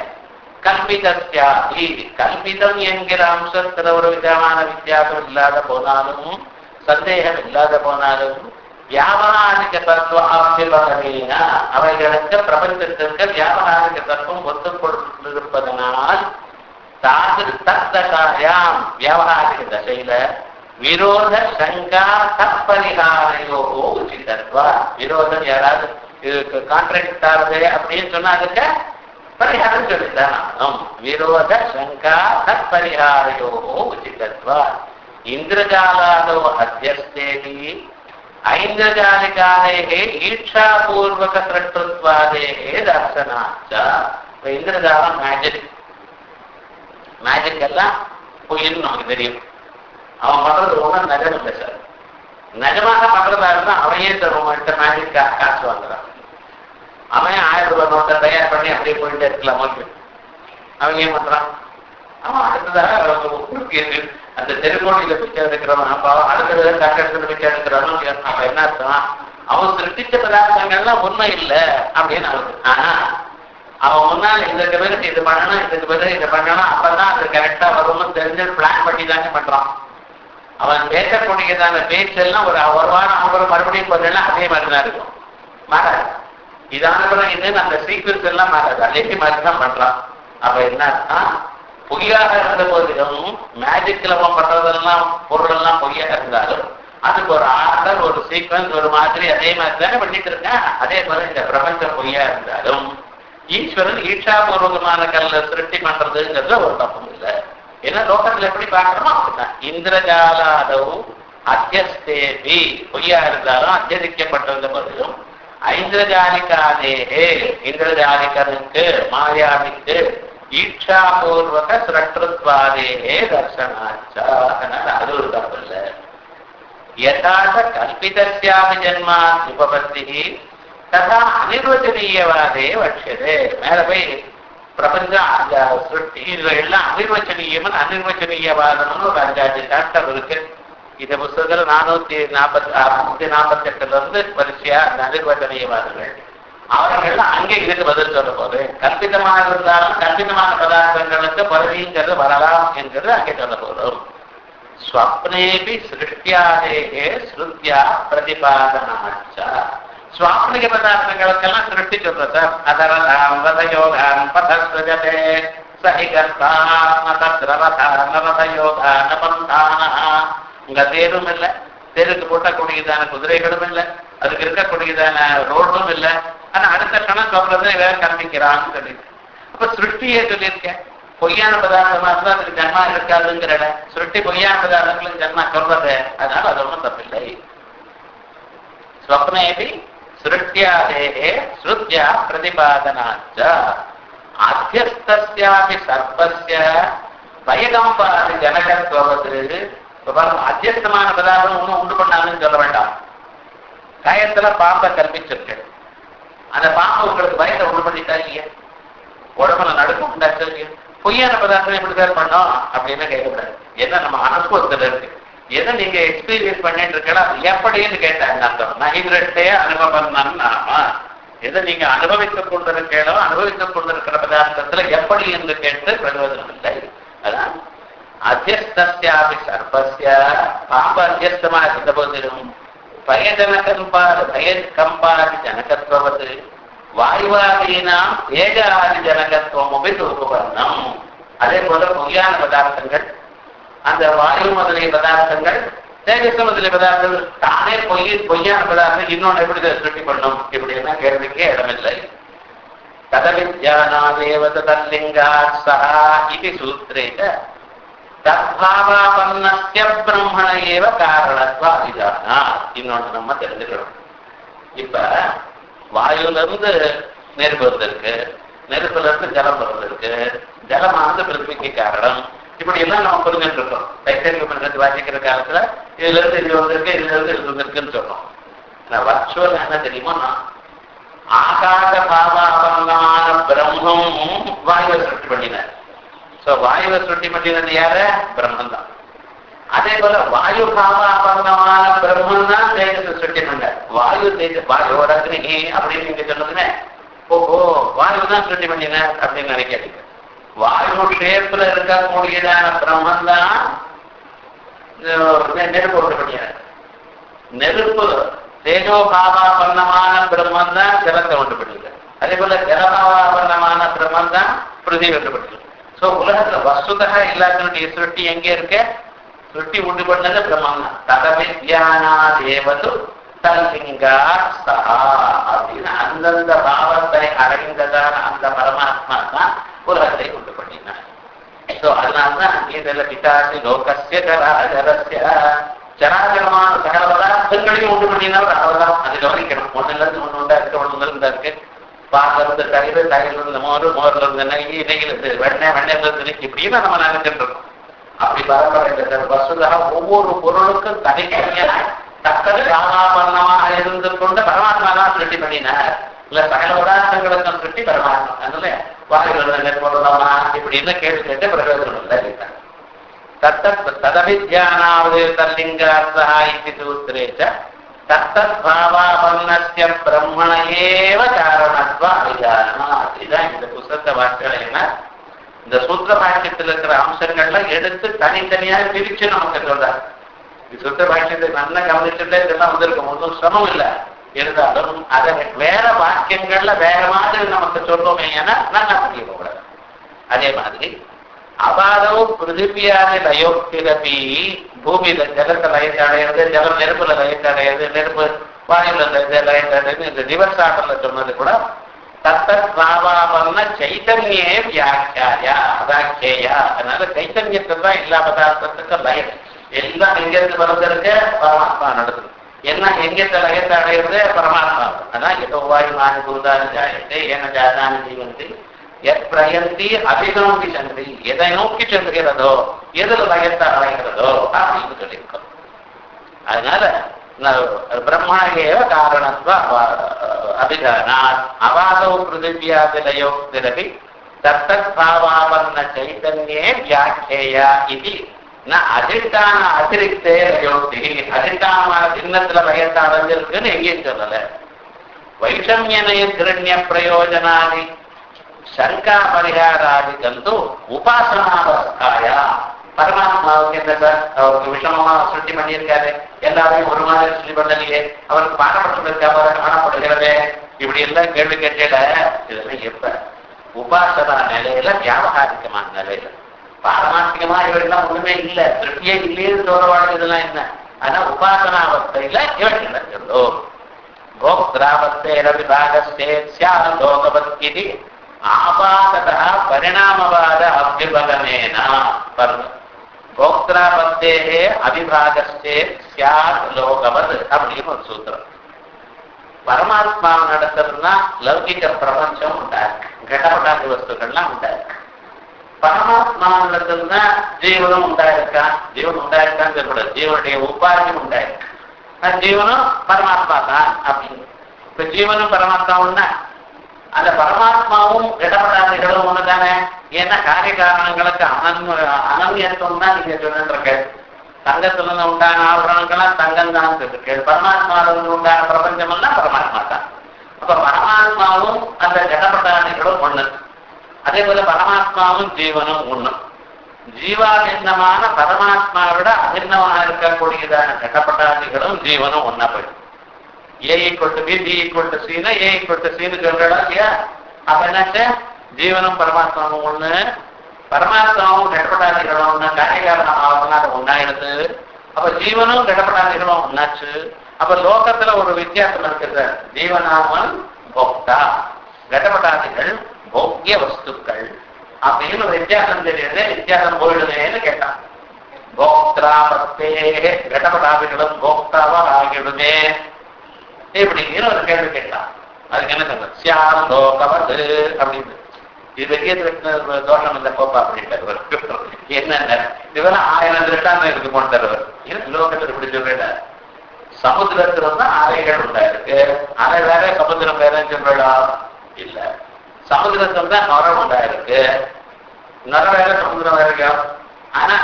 கல்பிதஸ்யாதி கல்பிதம் என்கிற அம்சத்துல ஒரு விதமான வித்தியாசம் இல்லாத போனாலும் சந்தேகம் இல்லாத போனாலும் வியாபகாரிக தத்துவ அபிபகரேன அவைகளுக்கு பிரபஞ்சத்திற்கு வியாபகாரிக தத்துவம் ஒத்துக்கொண்டிருப்பதனால் தாது தத்தகாயாம் வியாபகாரிக தசையில விரோத சங்கா தப்பரிகாரையோ உச்சிதத்வா விரோதம் யாராவது இதுக்கு கான்ட்ராக்ட் ஆகுது அப்படின்னு சொன்னா அதுக்கு பரிகாரம் சொல்லித்தான் ஆகணும். விரோத சங்கா தற்பரிகாரையோ உச்சிதத்வா இந்திரஜாலாதோ அத்தியஸ்தேதி ஐந்திரஜாலிகாதேகே ஈட்சாபூர்வக சிருஷ்டுத்வாதேகே தர்சனாச்ச இப்ப இந்திரஜாலம் மேஜிக் மேஜிக் எல்லாம் பொய்ன்னு நமக்கு தெரியும் அவன் பண்றது ஒன்றும் நஜம் இல்லை சார் நிஜமாக பண்றதா இருந்தா அவனே தருவான் மேஜிக் காசு வாங்குறான் அவன் ஆயிரம் ரூபாய் நோட்டை தயார் பண்ணி அப்படியே போயிட்டே இருக்கலாம் ஓகே அவன் ஏன் பண்றான் அவன் அடுத்ததாக அவனுக்கு இது- அந்த தெருக்கோட்டில பிச்சை எடுக்கிறவன் அப்ப அவன் அடுத்தது கட்டடத்துல பிச்சை எடுக்கிறவன் அப்ப என்ன அர்த்தம் அவன் சிருஷ்டிச்ச பதார்த்தங்கள்லாம் உண்மை இல்லை அப்படின்னு அவனுக்கு ஆனா அவன் முன்னால இதுக்கு பிறகு இது பண்ணணும் இதுக்கு பிறகு இது பண்ணணும் அப்பதான் அது கரெக்டா வரும்னு தெரிஞ்சு பிளான் பண்ணி தானே பண்றான் அவன் பேசக்கூடியதான பேச்செல்லாம் ஒரு ஒரு வாரம் அப்புறம் மறுபடியும் பண்ணலாம் அதே மாதிரி தான் இருக்கும் மாறாது இதான பிறகு இதுன்னு அந்த சீக்வன்ஸ் எல்லாம் மாறாது அதே மாதிரி தான் பண்றான் அப்ப என்ன பொய்யாக இருந்த போதிலும் மேஜிக்ல அவன் பண்றதெல்லாம் பொருளெல்லாம் பொய்யாக இருந்தாலும் அதுக்கு ஒரு ஆர்டர் ஒரு சீக்வன்ஸ் ஒரு மாதிரி அதே மாதிரி தானே பண்ணிட்டு இருக்கேன் அதே மாதிரி இந்த பிரபஞ்சம் பொய்யா இருந்தாலும் ஈஸ்வரன் ஈஷாபூர்வகமான கல்ல சிருஷ்டி பண்றதுங்கிறதுல ஒரு தப்பும் இல்லை ஏன்னா லோகத்துல எப்படி பார்க்கறோமோ அப்படிதான் இந்திரஜாலாதவு அத்தியஸ்தேபி பொய்யா இருந்தாலும் அத்தியதிக்கப்பட்டிருந்த போதிலும் ஐந்திரஜாலிகாதேகே இந்திரஜாலிகனுக்கு மாயாவிக்கு ஈட்சாபூர்வக சிரஷ்டுத்வாதேகே தர்சனாச்சா அதனால அது ஒரு தப்பு இல்லை யதாச கல்பிதஸ்யாமி ஜன்மா உபபத்தி ததா அனிர்வச்சனீயவாதே வட்சதே மேல போய் பிரபஞ்சம் அந்த சிருஷ்டி இதுல எல்லாம் அனிர்வச்சனீயமன் அனிர்வச்சனீயவாதம்னு ஒரு அஞ்சாறு சாப்டர் இருக்கு இந்த புஸ்தகத்துல நானூத்தி நாற்பத்தி முன்னூத்தி நாற்பத்தி எட்டுல இருந்து வரிசையா அந்த அனிர்வச்சனீயவாதங்கள் அவர்கள் அங்கே இதுக்கு பதில் சொல்ல போது கற்பிதமாக இருந்தாலும் கற்பிதமான பதார்த்தங்களுக்கு பதவிங்கிறது வரலாம் என்கிறது அங்கே சொல்ல போதும் ஸ்வப்னேபி சிருஷ்டியாதேகே ஸ்ருத்யா பிரதிபாதனாச்ச ஸ்வாப்னிக பதார்த்தங்களுக்கெல்லாம் சிருஷ்டி சொல்ற சார் அதரதாம் ரதயோகான் பதஸ்வஜதே சஹி கர்த்தாத்ம தத்ரவதான ரதயோகான பந்தான உங்க தேரும் இல்லை தேருக்கு போட்டக்கூடியதான குதிரைகளும் இல்லை அதுக்கு இருக்கக்கூடியதான ரோடும் இல்லை ஆனா அடுத்த கணம் சொல்றது இவன் கற்பிக்கிறான்னு சொல்லி அப்ப சிருஷ்டியே சொல்லியிருக்கேன் பொய்யான பதார்த்தமா இருந்தா அதுக்கு ஜன்மா இருக்காதுங்கிற இடம் சுருட்டி பொய்யான பதார்த்தங்களுக்கு ஜன்மா சொல்றது அதனால அது ஒன்றும் தப்பில்லை ஸ்வப்னேபி சிருஷ்டியாதேகே ஸ்ருத்யா பிரதிபாதனாச்ச அத்தியஸ்தியாபி சர்ப்பஸ்ய பயகம்பாதி ஜனகத்வது அத்தியஸ்தமான பதார்த்தம் ஒன்றும் உண்டு பண்ணாதுன்னு சொல்ல வேண்டாம் கயத்துல பாம்பை கற்பிச்சிருக்கு அந்த பாம்பு உங்களுக்கு பயத்தை உண்டு பண்ணிட்டா இல்லையா உடம்புல நடுக்கம் உண்டாச்சு இல்லையா? பொய்யான பதார்த்தம் எப்படி சார் பண்ணோம் அப்படின்னு கேட்கக்கூடாது ஏன்னா நம்ம அனுபவத்துல இருக்கு எதை நீங்க எக்ஸ்பீரியன்ஸ் பண்ணிட்டு இருக்கலாம் எப்படின்னு கேட்டாங்க அர்த்தம் நகிரட்டே அனுபவம் நாம எதை நீங்க அனுபவித்துக் கொண்டிருக்கீங்களோ அனுபவித்துக் கொண்டிருக்கிற பதார்த்தத்துல எப்படி என்று கேட்டு பிரயோஜனம் இல்லை அதான் அத்தியஸ்தியாபி சர்ப்பஸ்ய பாம்பு அத்தியஸ்தமா இருந்த போதிலும் பயஜனகம்பாது பயகம்பாதி ஜனகத்வது வாயுவாதீனாம் ஏக ஆதி ஜனகத்துவம் உபயோகப்படணும் அதே போல பொய்யான பதார்த்தங்கள் அந்த வாயு முதலிய பதார்த்தங்கள் தேஜஸ் முதலிய பதார்த்தங்கள் தானே பொய் பொய்யான பதார்த்தம் இன்னொன்று எப்படி திருட்டி பண்ணும் இப்படின்னா கேள்விக்கே இடமில்லை ததவித்யானாதேவ தல்லிங்கா சஹா இது சூத்திரேன தத்பாவாபன்னஸ்ய பிரம்மண ஏவ காரணத்வா அபிதானா இன்னொன்று நம்ம தெரிஞ்சுக்கணும் இப்ப வாயுல இருந்து நெருப்பு வந்திருக்கு நெருப்புல இருந்து ஜலம் வந்திருக்கு ஜலமானது பிருத்திவிக்கு காரணம் இப்படி எல்லாம் நம்ம புரிஞ்சுட்டு இருக்கோம் டைட்டானிக் பண்றது வாசிக்கிற காலத்துல இதுல இருந்து இது வந்திருக்கு இதுல இருந்து இது வந்திருக்குன்னு சொல்றோம் நான் வர்ச்சுவல் என்ன தெரியுமா நான் ஆகாச பாவாபங்கமான பிரம்மம் வாயுவை சுட்டி பண்ணினார் சோ வாயுவை சுட்டி பண்ணினது யாரு பிரம்மன் தான் அதே போல வாயு பாவாபங்கமான பிரம்மன் தான் தேஜத்தை சுட்டி பண்ணார் வாயு தேஜ வாயுவோட அக்னி அப்படின்னு நீங்க சொன்னதுமே ஓஹோ வாயு தான் சுட்டி பண்ணினார் அப்படின்னு நினைக்காதீங்க வாயு ஷேப்ல இருக்கக்கூடியதான பிரம்மன் தான் நெருப்பு உண்டு பண்ணினார் நெருப்பு தேஜோபாவாபன்னமான பிரம்மன் தான் ஜலத்தை உண்டு பண்ணிருக்க அதே போல ஜலபாவாபன்னமான பிரம்மன் தான் பிருதி உண்டு பண்ணிருக்கு சோ உலகத்துல வசுதா இல்லாதனுடைய சுருட்டி எங்க இருக்க சுருட்டி உண்டு பண்ணது பிரம்மன் தான் ததவித்யானா தேவது தல்லிங்கா சஹா அப்படின்னு அந்தந்த பாவத்தை அடைந்ததான அந்த பரமாத்மா தான் உலகத்தை உண்டு பண்ணினார் சோ அதனால்தான் இதுல பிதாசி லோகசிய ஜராஜரஸ்ய சராச்சரமான சகல பதார்த்தங்களையும் உண்டு பண்ணினவர் அவர்தான் அது கவனிக்கணும் ஒண்ணுல இருந்து ஒண்ணு உண்டா இருக்கு ஒண்ணுல இருந்தா இருக்கு பால்ல இருந்து தயிர் தயிர்ல இருந்து மோர் மோர்ல இருந்து நெய் நெய்யில இருந்து வெண்ணெய் வெண்ணெய்ல இருந்து நெய் இப்படின்னு நம்ம நினைச்சிட்டு இருக்கோம் அப்படி பரம்பரை வசுதா ஒவ்வொரு பொருளுக்கும் தனித்தனியான தக்கது ராமாபரணமாக இருந்து கொண்டு பரமாத்மா தான் சிருஷ்டி பண்ணினார் இல்ல சகல பதார்த்தங்களுக்கும் சிருஷ்டி பரமாத்மா அதனால வாயுகள் நெற்பொருளாமா இப்படின்னு கேள்வி கேட்டு பிரயோஜனம் இல்லை தத்தத் ததவித்யானாவது தல்லிங்கார்த்தः इति सूत्रे च தத்தத்பாவாபன்னஸ்ய பிரம்மண ஏவ காரணத்வ அபிதானாத் இதான் இந்த புஸ்தக வார்த்தைகள் என்ன இந்த சூத்திர பாஷ்யத்தில் இருக்கிற அம்சங்கள்ல எடுத்து தனித்தனியா பிரிச்சு நமக்கு சொல்றாரு இந்த சூத்திர பாஷ்யத்தை நல்லா கவனிச்சுட்டே இதெல்லாம் வந்திருக்கும் ஒன்றும் சிரமம் இல்லை இருந்தாலும் அதை வேற வாக்கியங்கள்ல வேற மாதிரி நமக்கு சொல்றோமே ஏன்னா நல்லா புரிய கூடாது அதே மாதிரி அபாதவு பிருத்திவியாதி லயோக்திரபி பூமியில ஜலத்தை லயத்தை அடையிறது ஜலம் நெருப்புல லயத்தை அடையிறது நெருப்பு வாயுல லயத்தை அடையிறது இந்த ரிவர்ஸ் ஆர்டர்ல சொன்னது கூட தத்தத் பாவாபன்ன சைத்தன்யே வியாக்கியாயா அதாக்கியா அதனால சைத்தன்யத்தை தான் எல்லா பதார்த்தத்துக்கும் லயம் எல்லாம் எங்கிருந்து வந்திருக்கு பரமாத்மா நடக்குது எல்லாம் எங்கிட்ட லயத்தை அடையிறது பரமாத்மா அதான் எதோ வாயுமானி பூதான ஜாயத்தை ஏன ஜாதான ஜீவந்தி எத் பிரயந்தி அபிநோக்கி சென்று எதை நோக்கி செல்கிறதோ எதில் லயத்தை அடைகிறதோ அப்படின்னு சொல்லியிருக்கோம் அதனால பிரம்மணேவ காரணத்துவ அபிதானாத் அவாதோ பிருத்திவியாதிலயோ திரவி தத்தத் பாவாபன்ன சைத்தன்யே வியாக்கியா இது ந அதிஷ்டான அதிரிக்தே லயோக்தி அதிஷ்டானமான சின்னத்துல லயத்தை அடைஞ்சிருக்குன்னு எங்கேயும் சொல்லல வைஷமியனய கிரண்ய பிரயோஜனாதி சங்கா பரிகாராதிக்கந்து உபாசனாவஸ்தாய பரமாத்மாவுக்கு என்ன சார் அவருக்கு விஷமமா சுட்டி பண்ணியிருக்காரு எல்லாரையும் ஒரு மாதிரி சொல்லி பண்ணலையே அவருக்கு பாடப்பட்டிருக்காம காணப்படுகிறதே இப்படி எல்லாம் கேள்வி கேட்டேல இதெல்லாம் எப்ப உபாசனா நிலையில வியாபகாரிகமான நிலையில பாரமார்த்திகமா இவரெல்லாம் ஒண்ணுமே இல்ல திருப்தியே இல்லைன்னு சொல்றவாடு இதெல்லாம் என்ன ஆனா உபாசனாவஸ்தையில இவர்கள் சொல்லும் भोक्त्रावस्तेन विभागस्ते स्यात् लोकवत् आपाततः परिणामवाद अभ्युपगमेन भोक्त्रापत्तेः अविभागस्ते स्यात् लोकवत् அப்படின்னு ஒரு சூத்திரம் பரமாத்மா நடத்துறதுனா லௌகிக பிரபஞ்சம் உண்டாயிருக்கு கடப்படாத வஸ்துக்கள்லாம் உண்டாயிருக்கு பரமாத்மா நடத்துறதுனா ஜீவனம் உண்டாயிருக்கா ஜீவன் உண்டாயிருக்கான்னு சொல்லக்கூடாது ஜீவனுடைய உபாயம் உண்டாயிருக்கு ஜீவனும் பரமாத்மா தான் அப்படின்னு இப்ப ஜீவனும் பரமாத்மா ஒண்ணா அந்த பரமாத்மாவும் இடப்படாதிகளும் ஒண்ணுதானே ஏன்னா காரிய காரணங்களுக்கு அனன் அனன்யத்துவம் தான் நீங்க சொல்லிட்டு தங்கத்துல இருந்து உண்டான ஆபரணங்கள்லாம் தங்கம் தான் இருக்கு பரமாத்மாவில இருந்து உண்டான பிரபஞ்சம் எல்லாம் பரமாத்மா தான் அப்ப பரமாத்மாவும் அந்த ஜடப்படாதிகளும் ஒண்ணு அதே போல பரமாத்மாவும் ஜீவனும் ஒண்ணு ஜீவாபின்னமான பரமாத்மாவிட அபின்னமாக இருக்கக்கூடியதான ஜடப்படாதிகளும் ஜீவனும் ஒன்னா போயிடும் A equal to B B equal to சீனு ஏ ஈக்குவல் டு சீனு சொல்றடா இல்லையா அப்ப என்னாச்சு ஜீவனும் பரமாத்மாவும் ஒண்ணு பரமாத்மாவும் கடப்படாதிகளும் ஒண்ணு காரியகாரணம் ஆகுதுன்னா அது ஒன்னாயிடுது அப்ப ஜீவனும் கடப்படாதிகளும் ஒன்னாச்சு அப்ப லோகத்துல ஒரு வித்தியாசம் இருக்குது ஜீவனாமன் போக்தா கடப்படாதிகள் போக்கிய வஸ்துக்கள் அப்படின்னு ஒரு வித்தியாசம் தெரியுது வித்தியாசம் போயிடுதேன்னு கேட்டான் போக்திரா பத்தே கடப்படாதிகளும் போக்தாவா ஆகிடுதே இப்படிங்கிற ஒரு கேள்வி கேட்டான் அதுக்கு என்ன சொல்ற சியாம் லோகவது அப்படின்னு இது பெரிய தோஷம் இந்த கோப்பா அப்படின்ட்டு என்னென்ன இதெல்லாம் ஆயிரம் திருட்டாங்க இருக்கு போன தருவர் ஏன் லோகத்தில் இப்படி சொல்றேன் சமுத்திரத்துல தான் அலைகள் உண்டாயிருக்கு அலை வேற சமுத்திரம் வேறன்னு சொல்றா இல்ல சமுத்திரத்துல தான் நுர உண்டாயிருக்கு நுர வேற சமுத்திரம் வேற இல்லையா ஆனா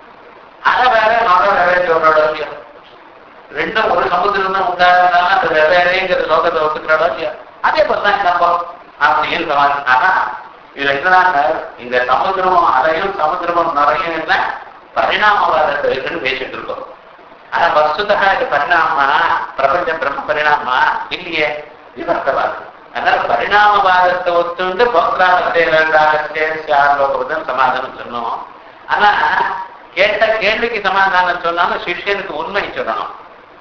அலை வேற நுர வேற சொல்றோட இல்லையா ரெண்டும் ஒரு சமுத்திரம் தான் உண்டாயிருந்தாலும் அது வெவ்வேறேங்கிற லோகத்தை ஒத்துக்கிறாடோ இல்லையா அதே போல தான் நம்ம அப்படின்னு சொன்னாங்க இது என்னதாங்க இந்த சமுத்திரமும் அலையும் சமுத்திரமும் நிறையும் என்ன பரிணாமவாதத்தை இருக்குன்னு பேசிட்டு இருக்கோம் ஆனா வஸ்துதா இது பரிணாமமா பிரபஞ்ச பிரம்ம பரிணாமமா இல்லையே விவர்த்தவாதம் அதனால பரிணாமவாதத்தை ஒத்துண்டு போக்ராமத்தை வேண்டாம் சமாதானம் சொன்னோம் ஆனா கேட்ட கேள்விக்கு சமாதானம் சொன்னாலும் சிஷ்யனுக்கு உண்மை சொல்லணும்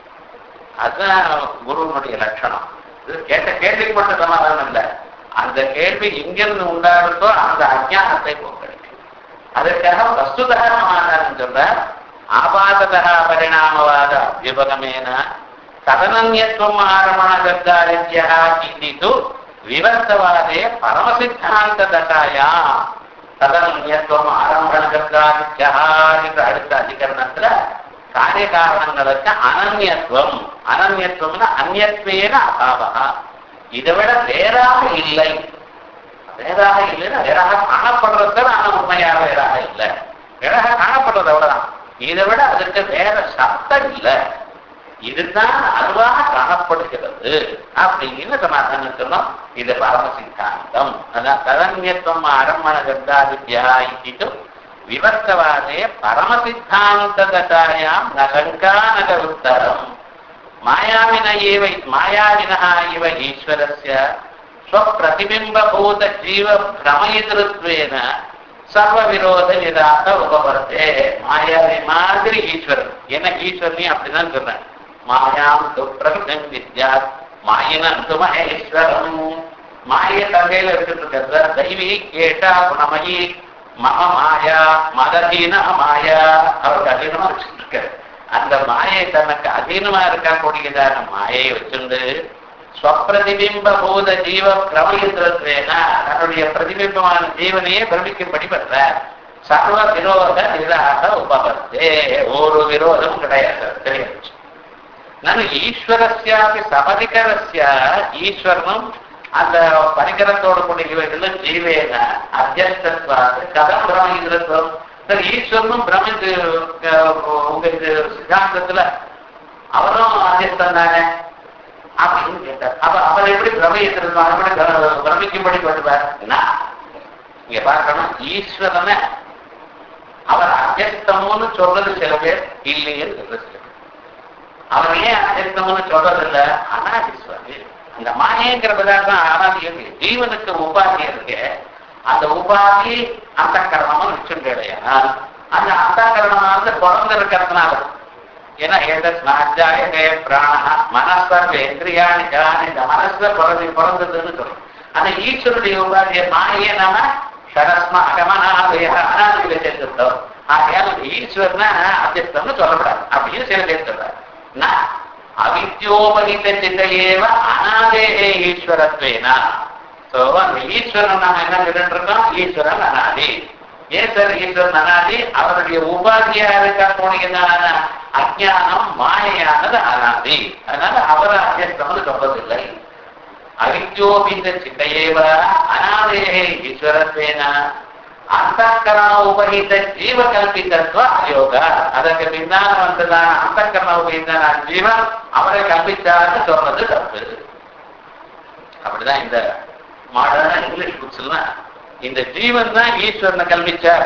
அதுதான் குருவனுடைய லட்சணம் இது கேட்ட கேள்விக்கு மட்டும் சமாதானம் இல்லை அந்த கேள்வி எங்கிருந்து உண்டாகிறதோ அந்த அஜானத்தை போக்கடிக்கும் அதற்காக வஸ்துதா சமாதானம் சொல்ற ஆபாததா பரிணாமவாத அபியுபகமேன ததனன்யத்துவம் ஆரமண கர்த்தாரித்யா கிண்டித்து விவர்த்தவாதே பரமசித்தாந்த தசாயா ததனன்யத்துவம் ஆரம்பண கர்த்தாரித்யா என்ற அடுத்த அதிகரணத்துல காரிய காரணங்களுக்கு அனன்யத்துவம் அனன்யத்துவம்னா அந்நியத்வேன அபாவா இதை விட வேறாக இல்லை வேறாக இல்லைன்னா வேறாக காணப்படுறது ஆனா உண்மையாக வேறாக இல்லை வேறாக காணப்படுறது அவ்வளவுதான் இதை விட அதற்கு வேற சத்தம் இல்லை இதுதான் அதுவாக காணப்படுகிறது அப்படின்னு சமாதானம் சொன்னோம் இது பரம சித்தாந்தம் அதான் ததன்யத்துவம் அரண்மன கர்த்தாதித்யா இது விவர்த்தவாதே பரம சித்தாந்த கதாயாம் நகங்கா நக உத்தரம் மாயாவின ஏவ மாயாவினः இவ ஈஸ்வரஸ்ய ஸ்வப்பிரதிபிம்பபூத ஜீவ பிரமயிதிருத்வேன சர்வ விரோத நிராச உபவர்த்தே மாயாவி மாதிரி ஈஸ்வரன் என்ன ஈஸ்வரனையும் அப்படிதான் சொல்றேன் மாயாம் துப்பிரகம் வித்யா மாயினந்து மகேஸ்வரம் மாய தங்கையில வச்சுட்டு இருக்கிறத தெய்வீ கேட்டா குணமயி மம மாயா மததீன மாயா அவருக்கு அதீனமா வச்சுட்டு இருக்காரு அந்த மாயை தனக்கு அதீனமா இருக்கக்கூடியதான மாயை வச்சுண்டு ஸ்வப்பிரதிபிம்ப பூத ஜீவ பிரமயத்திரத்வேனா தன்னுடைய பிரதிபிம்பமான ஜீவனையே பிரமிக்கும்படி பண்ற சர்வ விரோத நிராக உபவத்தே ஒரு விரோதம் கிடையாது தெரியாது ನಾನು ಈಶ್ವರಸ್ಯಾಪಿ ಸಪರಿಕರಸ್ಯ ಈಶ್ವರನು அந்த பரிகரத்தோடு கூடிய இவைகளும் ஜீவேன அத்தியஸ்தத்வ கதம் பிரமிக்கிறதுவம் சார் ஈஸ்வரனும் பிரமித்து உங்க இது சித்தாந்தத்துல அவரும் அத்தியஸ்தம் தானே அப்படின்னு கேட்டார் அப்ப அவர் எப்படி பிரமயத்திருந்தோம் அவர் பிரமிக்கும்படி பண்ணுவார் இங்க பார்க்கணும் ஈஸ்வரனை அவர் அத்தியஸ்தம்னு சொல்றது சில பேர் இல்லையே சொல்றது சில பேர் அவர் ஏன் அத்தியஸ்தம்னு சொல்றது இல்ல அனாதிஸ்வாமி அந்த மாயங்கிற பதார்த்தம் அனாதி இருக்கு ஜீவனுக்கு உபாதி இருக்கு அந்த உபாதி அந்த கரணமும் வச்சுடையா அந்த அந்த கரணமானது குழந்தை இருக்கிறதுனால ஏன்னா ஏதத் நாஜாய ஹே பிராண மனசர்வ இந்திரியாணி ஜானி இந்த மனசுல பிறந்து பிறந்ததுன்னு சொல்றோம் அந்த ஈஸ்வருடைய உபாதிய மாயே நாம சரஸ்மா அகமனாதய அனாதியில சேர்த்துட்டோம் ஆகையால் ஈஸ்வரனா அத்தியஸ்தம்னு சொல்லப்படாது அப்படின்னு சில பேர் சொல்றாரு நான் அவித்யோபகித சிந்தையேவ அனாதேகே ஈஸ்வரத்வேனா சோ அந்த ஈஸ்வரன் நாம என்ன சொல்லிட்டு இருக்கோம் ஈஸ்வரன் அனாதி ஏன் சார் ஈஸ்வரன் அனாதி அவருடைய உபாதியா இருக்கக்கூடியதான அஜானம் மாயையானது அனாதி அதனால அவர் அத்தியஸ்தம்னு சொல்றதில்லை அவித்யோபிந்த சிந்தையேவ அநாதேகே ஈஸ்வரத்வேன ಅಂತಃಕರಣ ಉಪಹಿತ ಜೀವಕಲ್ಪಿತತ್ವ ಅಯೋಗ ಅದಕ್ಕೆ பின்னால வந்ததான ಅಂತಃಕರಣ உபகித ஜீவன் அவரை கல்பிச்சார்னு சொல்றது தப்பு அப்படிதான் இந்த மாடர்னா இங்கிலீஷ் புக்ஸ்லாம் இந்த ஜீவன் தான் ஈஸ்வரனை கல்பிச்சார்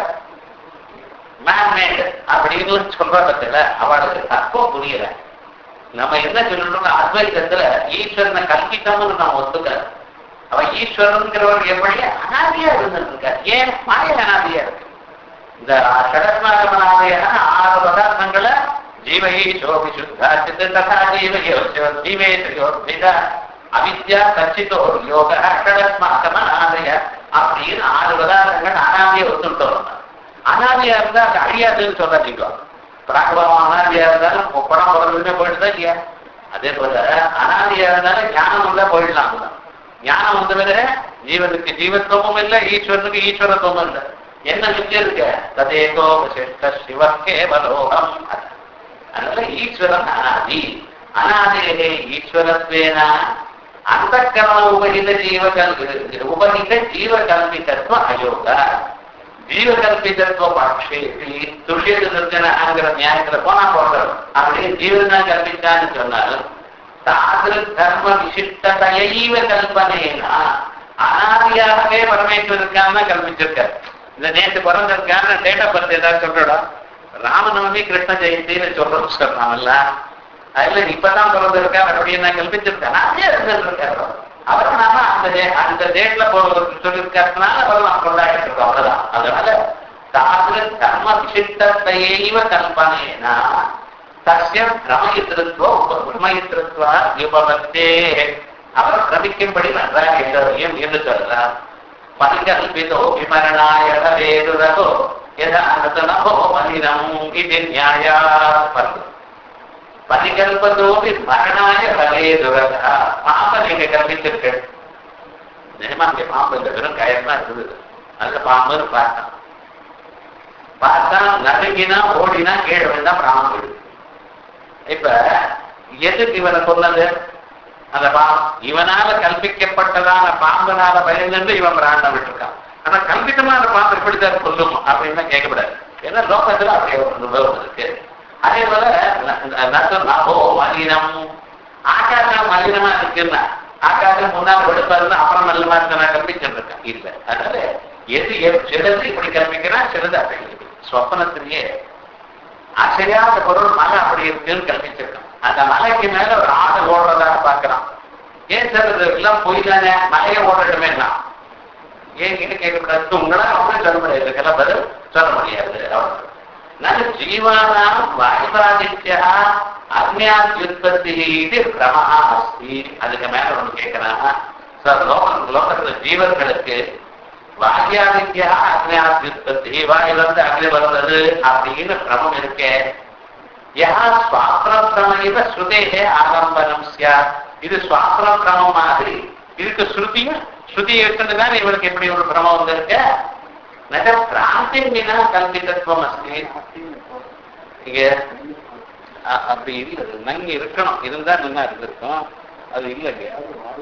மேன்மேட் அப்படின்னு சொல்ற பத்தில அவளுக்கு தப்பம் புரியல நம்ம என்ன சொல்லணும் அத்வைதத்துல ஈஸ்வரனை கல்பித்தம்னு நம்ம ஒத்துக்க அவன் ஈஸ்வரன்கிறவர் எப்படி அனாதியா இருந்திருக்கார் ஏன் மாய அனாதியா இருக்கு இந்த ஷடஸ்மாகமனாதையான ஆறு பதார்த்தங்களை ஜீவஈஷோ விசுத்தா சித்த ததா ஜீவயோ ஜீவே திரியோர்பிதா அவித்யா சச்சிதோ யோக ஷடஸ்மாகமனாதய அப்படின்னு ஆறு பதார்த்தங்கள் அனாதியை ஒத்துட்டோம் அனாதியா இருந்தா அது அழியாதுன்னு சொல்லாதீங்க பிராகபம் அனாதியா இருந்தாலும் படம் பிறந்ததுமே போயிட்டு தான் இல்லையா அதே போல அனாதியா இருந்தாலும் ஞானம் உள்ள போயிடலாம் ஞானம் வந்த பிறகு ஜீவனுக்கு ஜீவத்துவமும் இல்லை ஈஸ்வரனுக்கு ஈஸ்வரத்துவமும் இல்லை என்ன மிச்சம் இருக்கு ததேகோ சிஷ்ட சிவக்கே பலோகம் அதனால ஈஸ்வரன் அனாதி அனாதேகே ஈஸ்வரத்வேன அந்த கர்ம உபகித ஜீவகல் உபகித ஜீவகல்பிதத்துவ அயோக ஜீவகல்பிதத்துவ பக்ஷேபி துஷியது நிர்ஜனங்கிற நியாயத்துல போனா போடுறோம் அப்படியே ஜீவன் தான் கல்பிச்சான்னு சொன்னாலும் தாதிரு தர்ம விசிஷ்டதையைவ கல்பனேனா அனாதியாகவே பரமேஸ்வருக்கான கல்பிச்சிருக்காரு இந்த நேற்று பிறந்திருக்கான டேட் ஆஃப் பர்த் ஏதாவது சொல்றடா ராமநவமி கிருஷ்ண ஜெயந்தின்னு சொல்றோம் சொல்றாங்கல்ல அதுல இப்பதான் பிறந்திருக்காரு அப்படின்னு நான் கல்பிச்சிருக்கேன் அதே இருந்திருக்காரு அவர் நாம அந்த டே- அந்த டேட்ல சொல்லியிருக்கிறதுனால அவர் நம்ம கொண்டாடிட்டு இருக்கோம் அவ்வளவுதான் அதனால தாதிரு தர்ம விசிஷ்டத்தையைவ கல்பனேனா தஸ்ய பிரமயித்திருத்வ பிரமயித்திருத்வ யுபவத்தே அவர் பிரமிக்கும்படி நன்றாக எல்லோரையும் என்று சொல்றார் பரிகல்பிதோ விமரணாய வேதுரகோ யதானதனோ மலினம் இது நியாயா பரிகல்பதோபி மரணாய பலேதுரக பாம்பை நீங்க கற்பித்திருக்கு நிஜமா இங்க பாம்பு இந்த வெறும் கயர் தான் இருக்குது அதுல பாம்புன்னு பார்த்தா பார்த்தா நடுங்கினா ஓடினா கீழே விழுந்தா பிராணம் போயிடுது இப்ப எதுக்கு இவனை சொன்னது அந்த பாம் இவனால கல்பிக்கப்பட்டதான பாம்பனால பயந்து இவன் பிராணம் விட்டுருக்கான் ஆனா கல்பித்தமான பாம்பு எப்படித்தான் சொல்லும் அப்படின்னு கேட்கக்கூடாது ஏன்னா லோகத்துல அப்படி ஒரு அனுபவம் இருக்கு அதே போல ந- நசம் நபோ மலினம் ஆகாசம் மலினமா இருக்குன்னா ஆகாசம் முன்னால் வெடுப்பா இருந்தா அப்புறம் நல்லமா இருந்தா நான் கல்பிச்சிருக்கேன் இல்ல அதனால எது எது- சிலது இப்படி கல்பிக்கிறான் சிலது அப்படி இருக்கு சொப்பனத்திலேயே அசையாத பொருள் மலை அப்படி இருக்குன்னு கல்பிச்சிருக்கான் அந்த மலைக்கு மேல ஒரு ஆடு ஓடுறதா பார்க்கலாம் ஏன் சார் இது எல்லாம் போய் தானே மலையை ஓடட்டுமே நான் ஏன் கிட்ட கேட்கக்கூடாது உங்களால ஒன்றும் சொல்ல முடியாது இதுக்கெல்லாம் பதில் சொல்ல முடியாது அவ்வளவு நான் ஜீவானாம் வாயுராதித்யா அக்னியாத்யுற்பத்தி இது பிரமஹா அஸ்தி அதுக்கு மேல ஒண்ணு கேட்கிறான் சார் லோக லோகத்துல ஜீவர்களுக்கு வாக்கியாதித்யா அக்னியாத்யுற்பத்தி வாயிலிருந்து அக்னி வந்தது அப்படின்னு பிரமம் இருக்கே யா சுவாத்திரம ஸ்ருதேகே ஆலம்பனம் சியாத் இது சுவாத்திரம மாதிரி இதுக்கு ஸ்ருதியும் ஸ்ருதி இருக்குன்னு தான் இவனுக்கு எப்படி ஒரு பிரமம் வந்திருக்க நக பிராந்தி மீனா கல்பிதத்துவம் அஸ்தி இங்க அ- அப்படி இல்லை நங்க இருக்கணும் இருந்தா நல்லா இருந்திருக்கும் அது இல்லை இல்லையா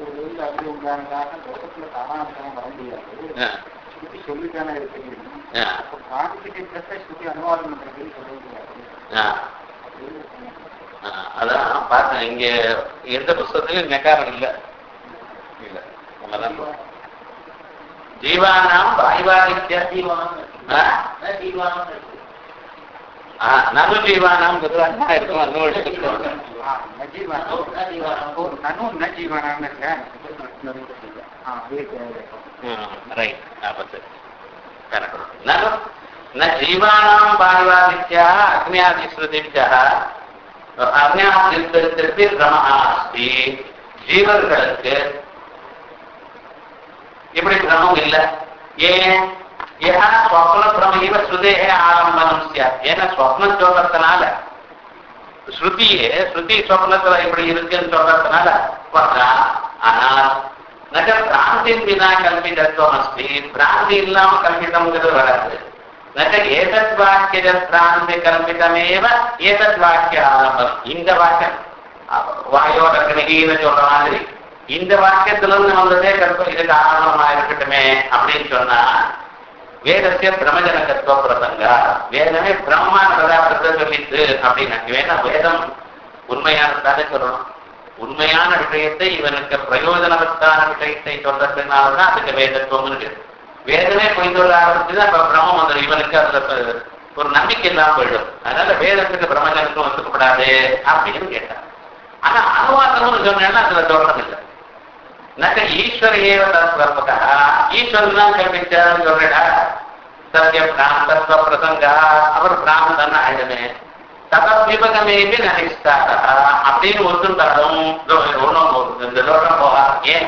ஆ, சொல்லித்தானே இருக்கு ஆ, கான்சிட்டி பிளஸ் ஸ்ருதி அனுவாதம் பண்றது சொல்ல முடியாது ஆ, ஆ, அதான் பார்த்தேன் இங்க எந்த புஸ்தகத்திலும் நெக்காரம் இல்லை இல்ல நம்மதான் ஜீவானாம் வாய்வாதித்ய ஆ? ஆ, நனு ஜீவானாம் அண்ணா இருக்கும் அண்ணு எடுத்துக்கோங்க நனு ந ஜீவனான்னு இருக்கேன் ஆ அதே ரைட் ஆபத்து கரெக்ட் நனு ந ஜீவானாம் வாய்வாதித்யா அக்னியாதிஸ்ருதித்யா அக்னியாதிஸ்ருதி பிரமஹா அஸ்தி ஜீவர்களுக்கு இப்படி பிரமம் இல்ல ஏன் ஏன்னா ஸ்வப்ன பிரமையில ஸ்ருதேகே ஆலம்பனம் சியாத் ஏன்னா ஸ்வப்னம் சொல்றதுனால ஸ்ருதியே ஸ்ருதி சொப்னத்துல இப்படி இருக்குன்னு சொல்றதுனால பார்த்தா ஆனால் நக பிராந்தி வினா கல்பிதத்துவம் அஸ்தி பிராந்தி இல்லாம கல்பிதம்ங்கிறது வராது நக ஏதத் வாக்கிய பிராந்தி கல்பிதமேவ ஏதத் வாக்கிய ஆலம்பனம் இந்த வாக்கியம் வாயோட கிரகின்னு சொல்ற மாதிரி இந்த வாக்கியத்துல இருந்து வந்ததே கற்பம் இதுக்கு ஆரம்பமா இருக்கட்டுமே அப்படின்னு சொன்னா வேதத்திய பிரமஜனகத்துவ பிரசங்கா வேதமே பிரம்மமான பதார்த்தத்தை சொல்லித்து அப்படின்னா வேணா வேதம் உண்மையானதானே சொல்லணும் உண்மையான விஷயத்தை இவனுக்கு பிரயோஜனவத்தான விஷயத்தை சொல்றதுனாலதான் அதுக்கு வேதத்துவம் இருக்கு வேதமே பொய் சொல்ல ஆரம்பிச்சுதான் அப்ப பிரம்மம் வந்துடும் இவனுக்கு அதுல ஒரு நம்பிக்கை இல்லாம போயிடும் அதனால வேதத்துக்கு பிரம்மஜனத்துவம் ஒத்துக்கப்படாது அப்படின்னு கேட்டான் ஆனா அனுவாதம்னு சொன்னேன்னா அதுல தோற்றம் இல்லை நக ஈஸ்வர ஏவ தத்வர்பகா ஈஸ்வரன் தான் கல்விச்சார்னு சொல்றடா சத்திய பிராந்தத்வ பிரசங்கா அவர் பிராந்தன் ஆயிடுமே ததபிபகமேபி நகிஸ்தாக அப்படின்னு ஒத்துண்டாலும் ஒன்றும் இந்த தோஷம் போகா ஏன்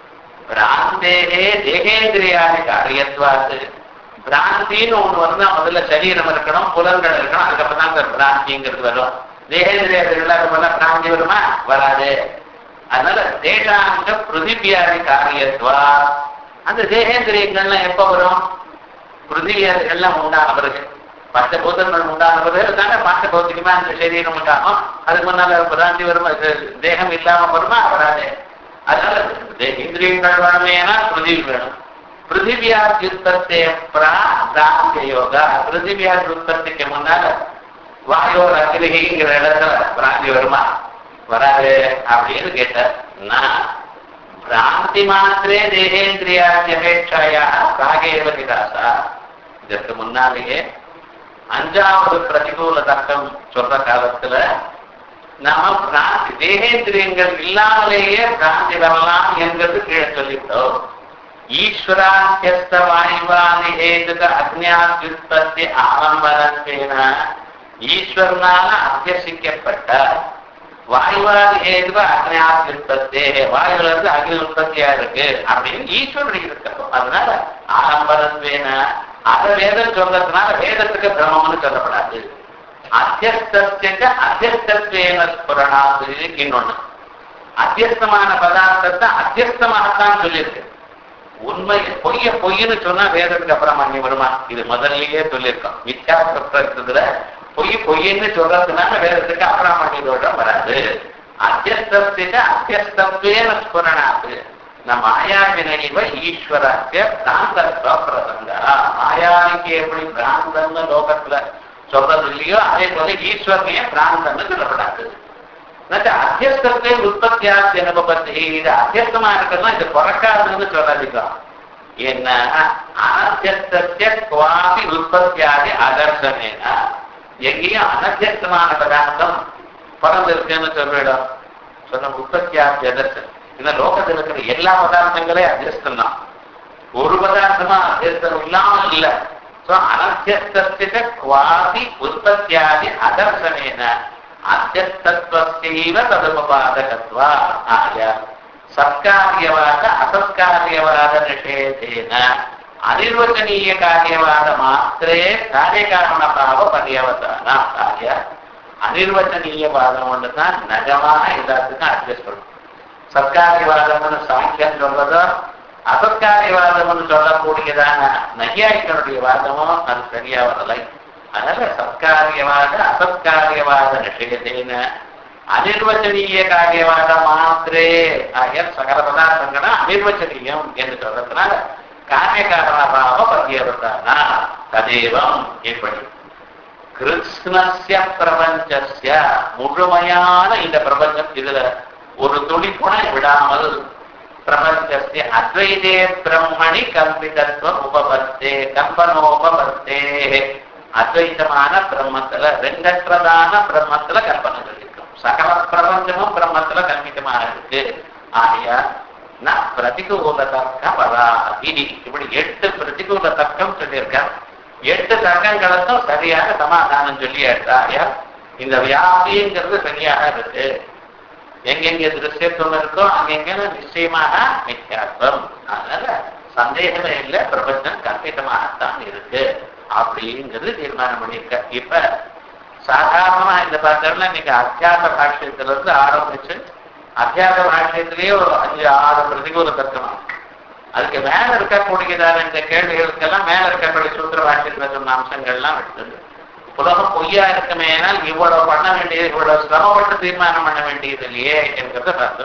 பிராந்தேகே தேகேந்திரியாதி காரியத்வாத்து பிராந்தின்னு ஒண்ணு வந்து முதல்ல சரீரம் இருக்கணும் புலன்கள் இருக்கணும் அதுக்கப்புறம் தான் இந்த பிராந்திங்கிறது வரும் தேகேந்திரியாதிகள் பிராந்தி வருமா வராது அதனால தேகாங்க பிருதிவியாதி காரியத்வா அந்த தேகேந்திரியங்கள்லாம் எப்ப வரும் பிருதிவியாதிகள்லாம் உண்டான பிறகு பச்ச பூதங்கள் உண்டான பிறகு தானே பார்க்க பௌத்திகமா அந்த சரீரம் உண்டாகும் அதுக்கு முன்னால பிராந்தி வருமா இது தேகம் இல்லாம வருமா வராது அதனால இந்திரியங்கள் வேணுமேனா பிருதிவி வேணும் பிருத்திவியாதி உற்பத்தி பிராந்திய யோகா பிருத்திவியாதி உற்பத்திக்கு முன்னால வாயோர் அகிலகிங்கிற இடத்துல பிராந்தி வருமா வராது அப்படின்னு கேட்டார் நான் பிராந்தி மாத்திரே தேகேந்திரியாதி அபேட்சாயா சாகேவ விகாசா இதற்கு முன்னாலேயே அஞ்சாவது பிரதிகூல தர்க்கம் சொல்ற காலத்துல நாம பிராந்தி தேகேந்திரியங்கள் இல்லாமலேயே பிராந்தி வரலாம் என்கிறது கீழே சொல்லிவிட்டோம் ஈஸ்வராத்தியஸ்த வாயுவாதி ஹேதுக அக்னியாத்யுற்பத்தி ஆலம்பனத்தேன ஈஸ்வரனால அத்தியசிக்கப்பட்ட வாயுவாதி ஹேதுவ அக்னியாத்யுற்பத்தே வாயுல இருந்து அக்னி உற்பத்தியா இருக்கு அப்படின்னு ஈஸ்வரன் இருக்கட்டும் அதனால ஆலம்பனத்வேன அத வேதம் சொல்றதுனால வேதத்துக்கு பிரம்மம்னு சொல்லப்படாது அத்தியஸ்தத்துக்கு அத்தியஸ்தத்வேன புரணாது இன்னொன்னு அத்தியஸ்தமான பதார்த்தத்தை அத்தியஸ்தமாகத்தான் சொல்லியிருக்கு உண்மை பொய்ய பொய்ன்னு சொன்னா வேதத்துக்கு அப்புறம் அங்கே வருமா இது முதல்லயே சொல்லியிருக்கோம் மித்யாசத்துல பொய் பொய்ன்னு சொல்றதுனால வேதத்துக்கு அப்புறம் மணிதோஷம் வராது அத்தியஸ்தத்துக்கு அத்தியஸ்தத்வேன ஸ்புரணாது ந மாயாவினைவ ஈஸ்வரத்திய பிராந்தத்வ பிரசங்கா மாயாவிக்கு எப்படி பிராந்தன்னு லோகத்துல சொல்றது இல்லையோ அதே போல ஈஸ்வரனையே பிராந்தன்னு சொல்லப்படாது அத்தியஸ்தத்தை உற்பத்தியாசி அனுபவத்தை இது அத்தியஸ்தமா இருக்கிறதுனா இது பிறக்காதுன்னு சொல்லாதீங்க என்ன அனத்தியஸ்திய குவாபி உற்பத்தியாதி அதர்சனேனா எங்கேயும் அனத்தியஸ்தமான பதார்த்தம் பிறந்திருக்குன்னு சொல்லிடும் சொன்ன உற்பத்தியாதி அதர்சன் இந்த லோகத்தில் இருக்கிற எல்லா பதார்த்தங்களே அத்தியஸ்தம் தான் ஒரு பதார்த்தமா அத்தியஸ்தம் இல்லாமல் இல்லை ஸோ அனத்தியஸ்திய குவாபி உற்பத்தியாதி அதர்சனேன அத்தியஸ்தத்வசைவ ததுபபாதகத்வா ஆய சத்காரியவாத அசத்காரியவாத நிஷேதேன அனிர்வச்சனீய காரியவாத மாத்திரே காரியகாரண பாவ பரியவதான ஆய அனிர்வச்சனீயவாதம் ஒன்று தான் நஜமாக எல்லாத்துக்கும் அட்ஜஸ்ட் பண்ணும் சத்காரியவாதம்னு சாங்கியம் சொல்றதோ அசத்காரியவாதம்னு சொல்லக்கூடியதான நையாயிக்கனுடைய வாதமோ அது சரியா வரலை அதனால சத்காரியவாத அசத்காரியவாத நிஷேதேன அனிர்வச்சனீய காரியவாத மாத்திரே ஆகிய சகல பதார்த்தங்கள அனிர்வச்சனீயம் என்று சொல்றதுனால காரியகாரணபாவ பத்தியவதானா ததேவம் எப்படி கிருஷ்ணஸ்ய பிரபஞ்சஸ்ய முழுமையான இந்த பிரபஞ்சம் இதுல ஒரு துளி கூட விடாமல் பிரபஞ்சஸ்ய அத்வைதே பிரம்மணி கல்பிதத்துவ உபபத்தே கம்பனோபபத்தே அத்வைத்தமான பிரம்மத்துல ரெண்டற்றதான பிரம்மத்துல கற்பனை சொல்லியிருக்கோம் சகல பிரபஞ்சமும் பிரம்மத்துல கல்பிதமாக இருக்கு ஆகையா நான் பிரதிகூல தர்க்க பதாதி இப்படி எட்டு பிரதிகூல தர்க்கம் சொல்லியிருக்கேன் எட்டு தர்க்கங்களுக்கும் சரியாக சமாதானம் சொல்லியாச்சு ஆகையா இந்த வியாபிங்கிறது சரியாக இருக்கு எங்கெங்க திருஷ்யத்துவம் இருக்கோ அங்கெங்க நிச்சயமாக மித்யாத்வம் அதனால சந்தேகமே இல்லை பிரபஞ்சம் கற்பிதமாகத்தான் இருக்கு அப்படிங்கிறது தீர்மானம் பண்ணியிருக்க இப்ப சாதாரணமா இந்த பார்த்தோம்னா நீங்க அத்தியாச பாஷ்யத்துல இருந்து ஆரம்பிச்சு அத்தியாச பாஷ்யத்திலேயே ஒரு அஞ்சு ஆறு பிரதிகூல தர்க்கமா அதுக்கு மேல இருக்கக்கூடியதான இந்த கேள்விகளுக்கெல்லாம் மேல இருக்கக்கூடிய சூத்திர பாஷ்யத்துல சொன்ன அம்சங்கள்லாம் விட்டது உலகம் பொய்யா இருக்குமேனால் இவ்வளவு பண்ண வேண்டியது இவ்வளவு சிரமப்பட்டு தீர்மானம் பண்ண வேண்டியது இல்லையே என்கிறத பார்த்தோம்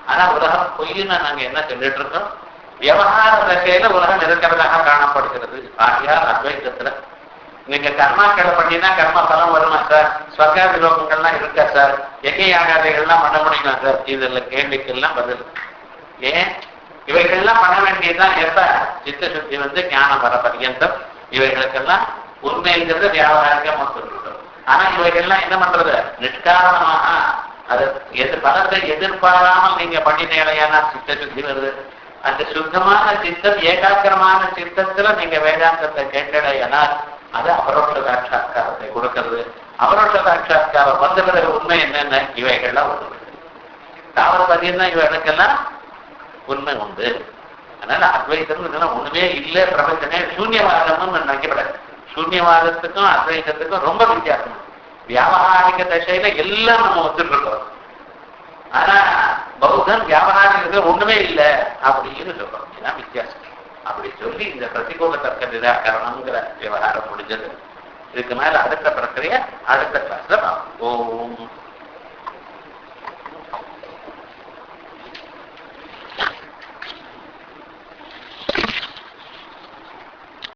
ஆனா உலகம் பொய்ன்னு நாங்க என்ன சொல்லிட்டு இருக்கோம் விவகார தசையில உலகம் இருக்கிறதாக காணப்படுகிறது ஆகியார் அத்வைத்தத்துல நீங்க கர்மாக்களை பண்ணினா கர்ம பலம் வருமா சார் ஸ்வர்காதி லோகங்கள்லாம் இருக்கா சார் எங்கே யாகாதைகள்லாம் பண்ண முடியுமா சார் இதுல கேள்விக்கெல்லாம் பதில் ஏன் இவைகள்லாம் பண்ண வேண்டியதுதான் எப்ப சித்த சுத்தி வந்து ஞானம் வர பர்யந்தம் இவைகளுக்கெல்லாம் உண்மைங்கிறது வியாபாரிகமா சொல்லிட்டோம் ஆனா இவைகள்லாம் என்ன பண்றது நிஷ்காரணமாக அது எது பலத்தை எதிர்பாராமல் நீங்க பண்ணினீங்களா சித்த சுத்தி வருது அந்த சுத்தமான சித்தம் ஏகாக்கிரமான சித்தத்துல நீங்க வேதாந்தத்தை கேட்டடையானால் அது அபரோஷ சாட்சா்காரத்தை கொடுக்கிறது அபரோஷ சாட்சா்காரம் வந்த பிறகு உண்மை என்னென்ன இவைகள்லாம் உண்மை தாவர பதியம் இவைகளுக்கெல்லாம் உண்மை உண்டு அதனால அத்வைத்தம் இதெல்லாம் ஒண்ணுமே இல்லை பிரபஞ்சமே சூன்யவாதம்னு நினைக்கப்படாது சூன்யவாதத்துக்கும் அத்வைத்தத்துக்கும் ரொம்ப வித்தியாசம் வியாபகாரிக தசையில எல்லாம் நம்ம ஒத்துட்டு இருக்கோம் ஆனா பௌத்தன் வியாபகாரிகத்துல ஒண்ணுமே இல்லை அப்படின்னு சொல்றோம் இதுதான் வித்தியாசம் அப்படி சொல்லி இந்த பிரதிகூல தர்க்க நிராகரணங்கிற விவகாரம் முடிஞ்சது இதுக்கு மேல அடுத்த பிரக்கிரியை அடுத்த கிளாஸ்ல பார்ப்போம் ஓம்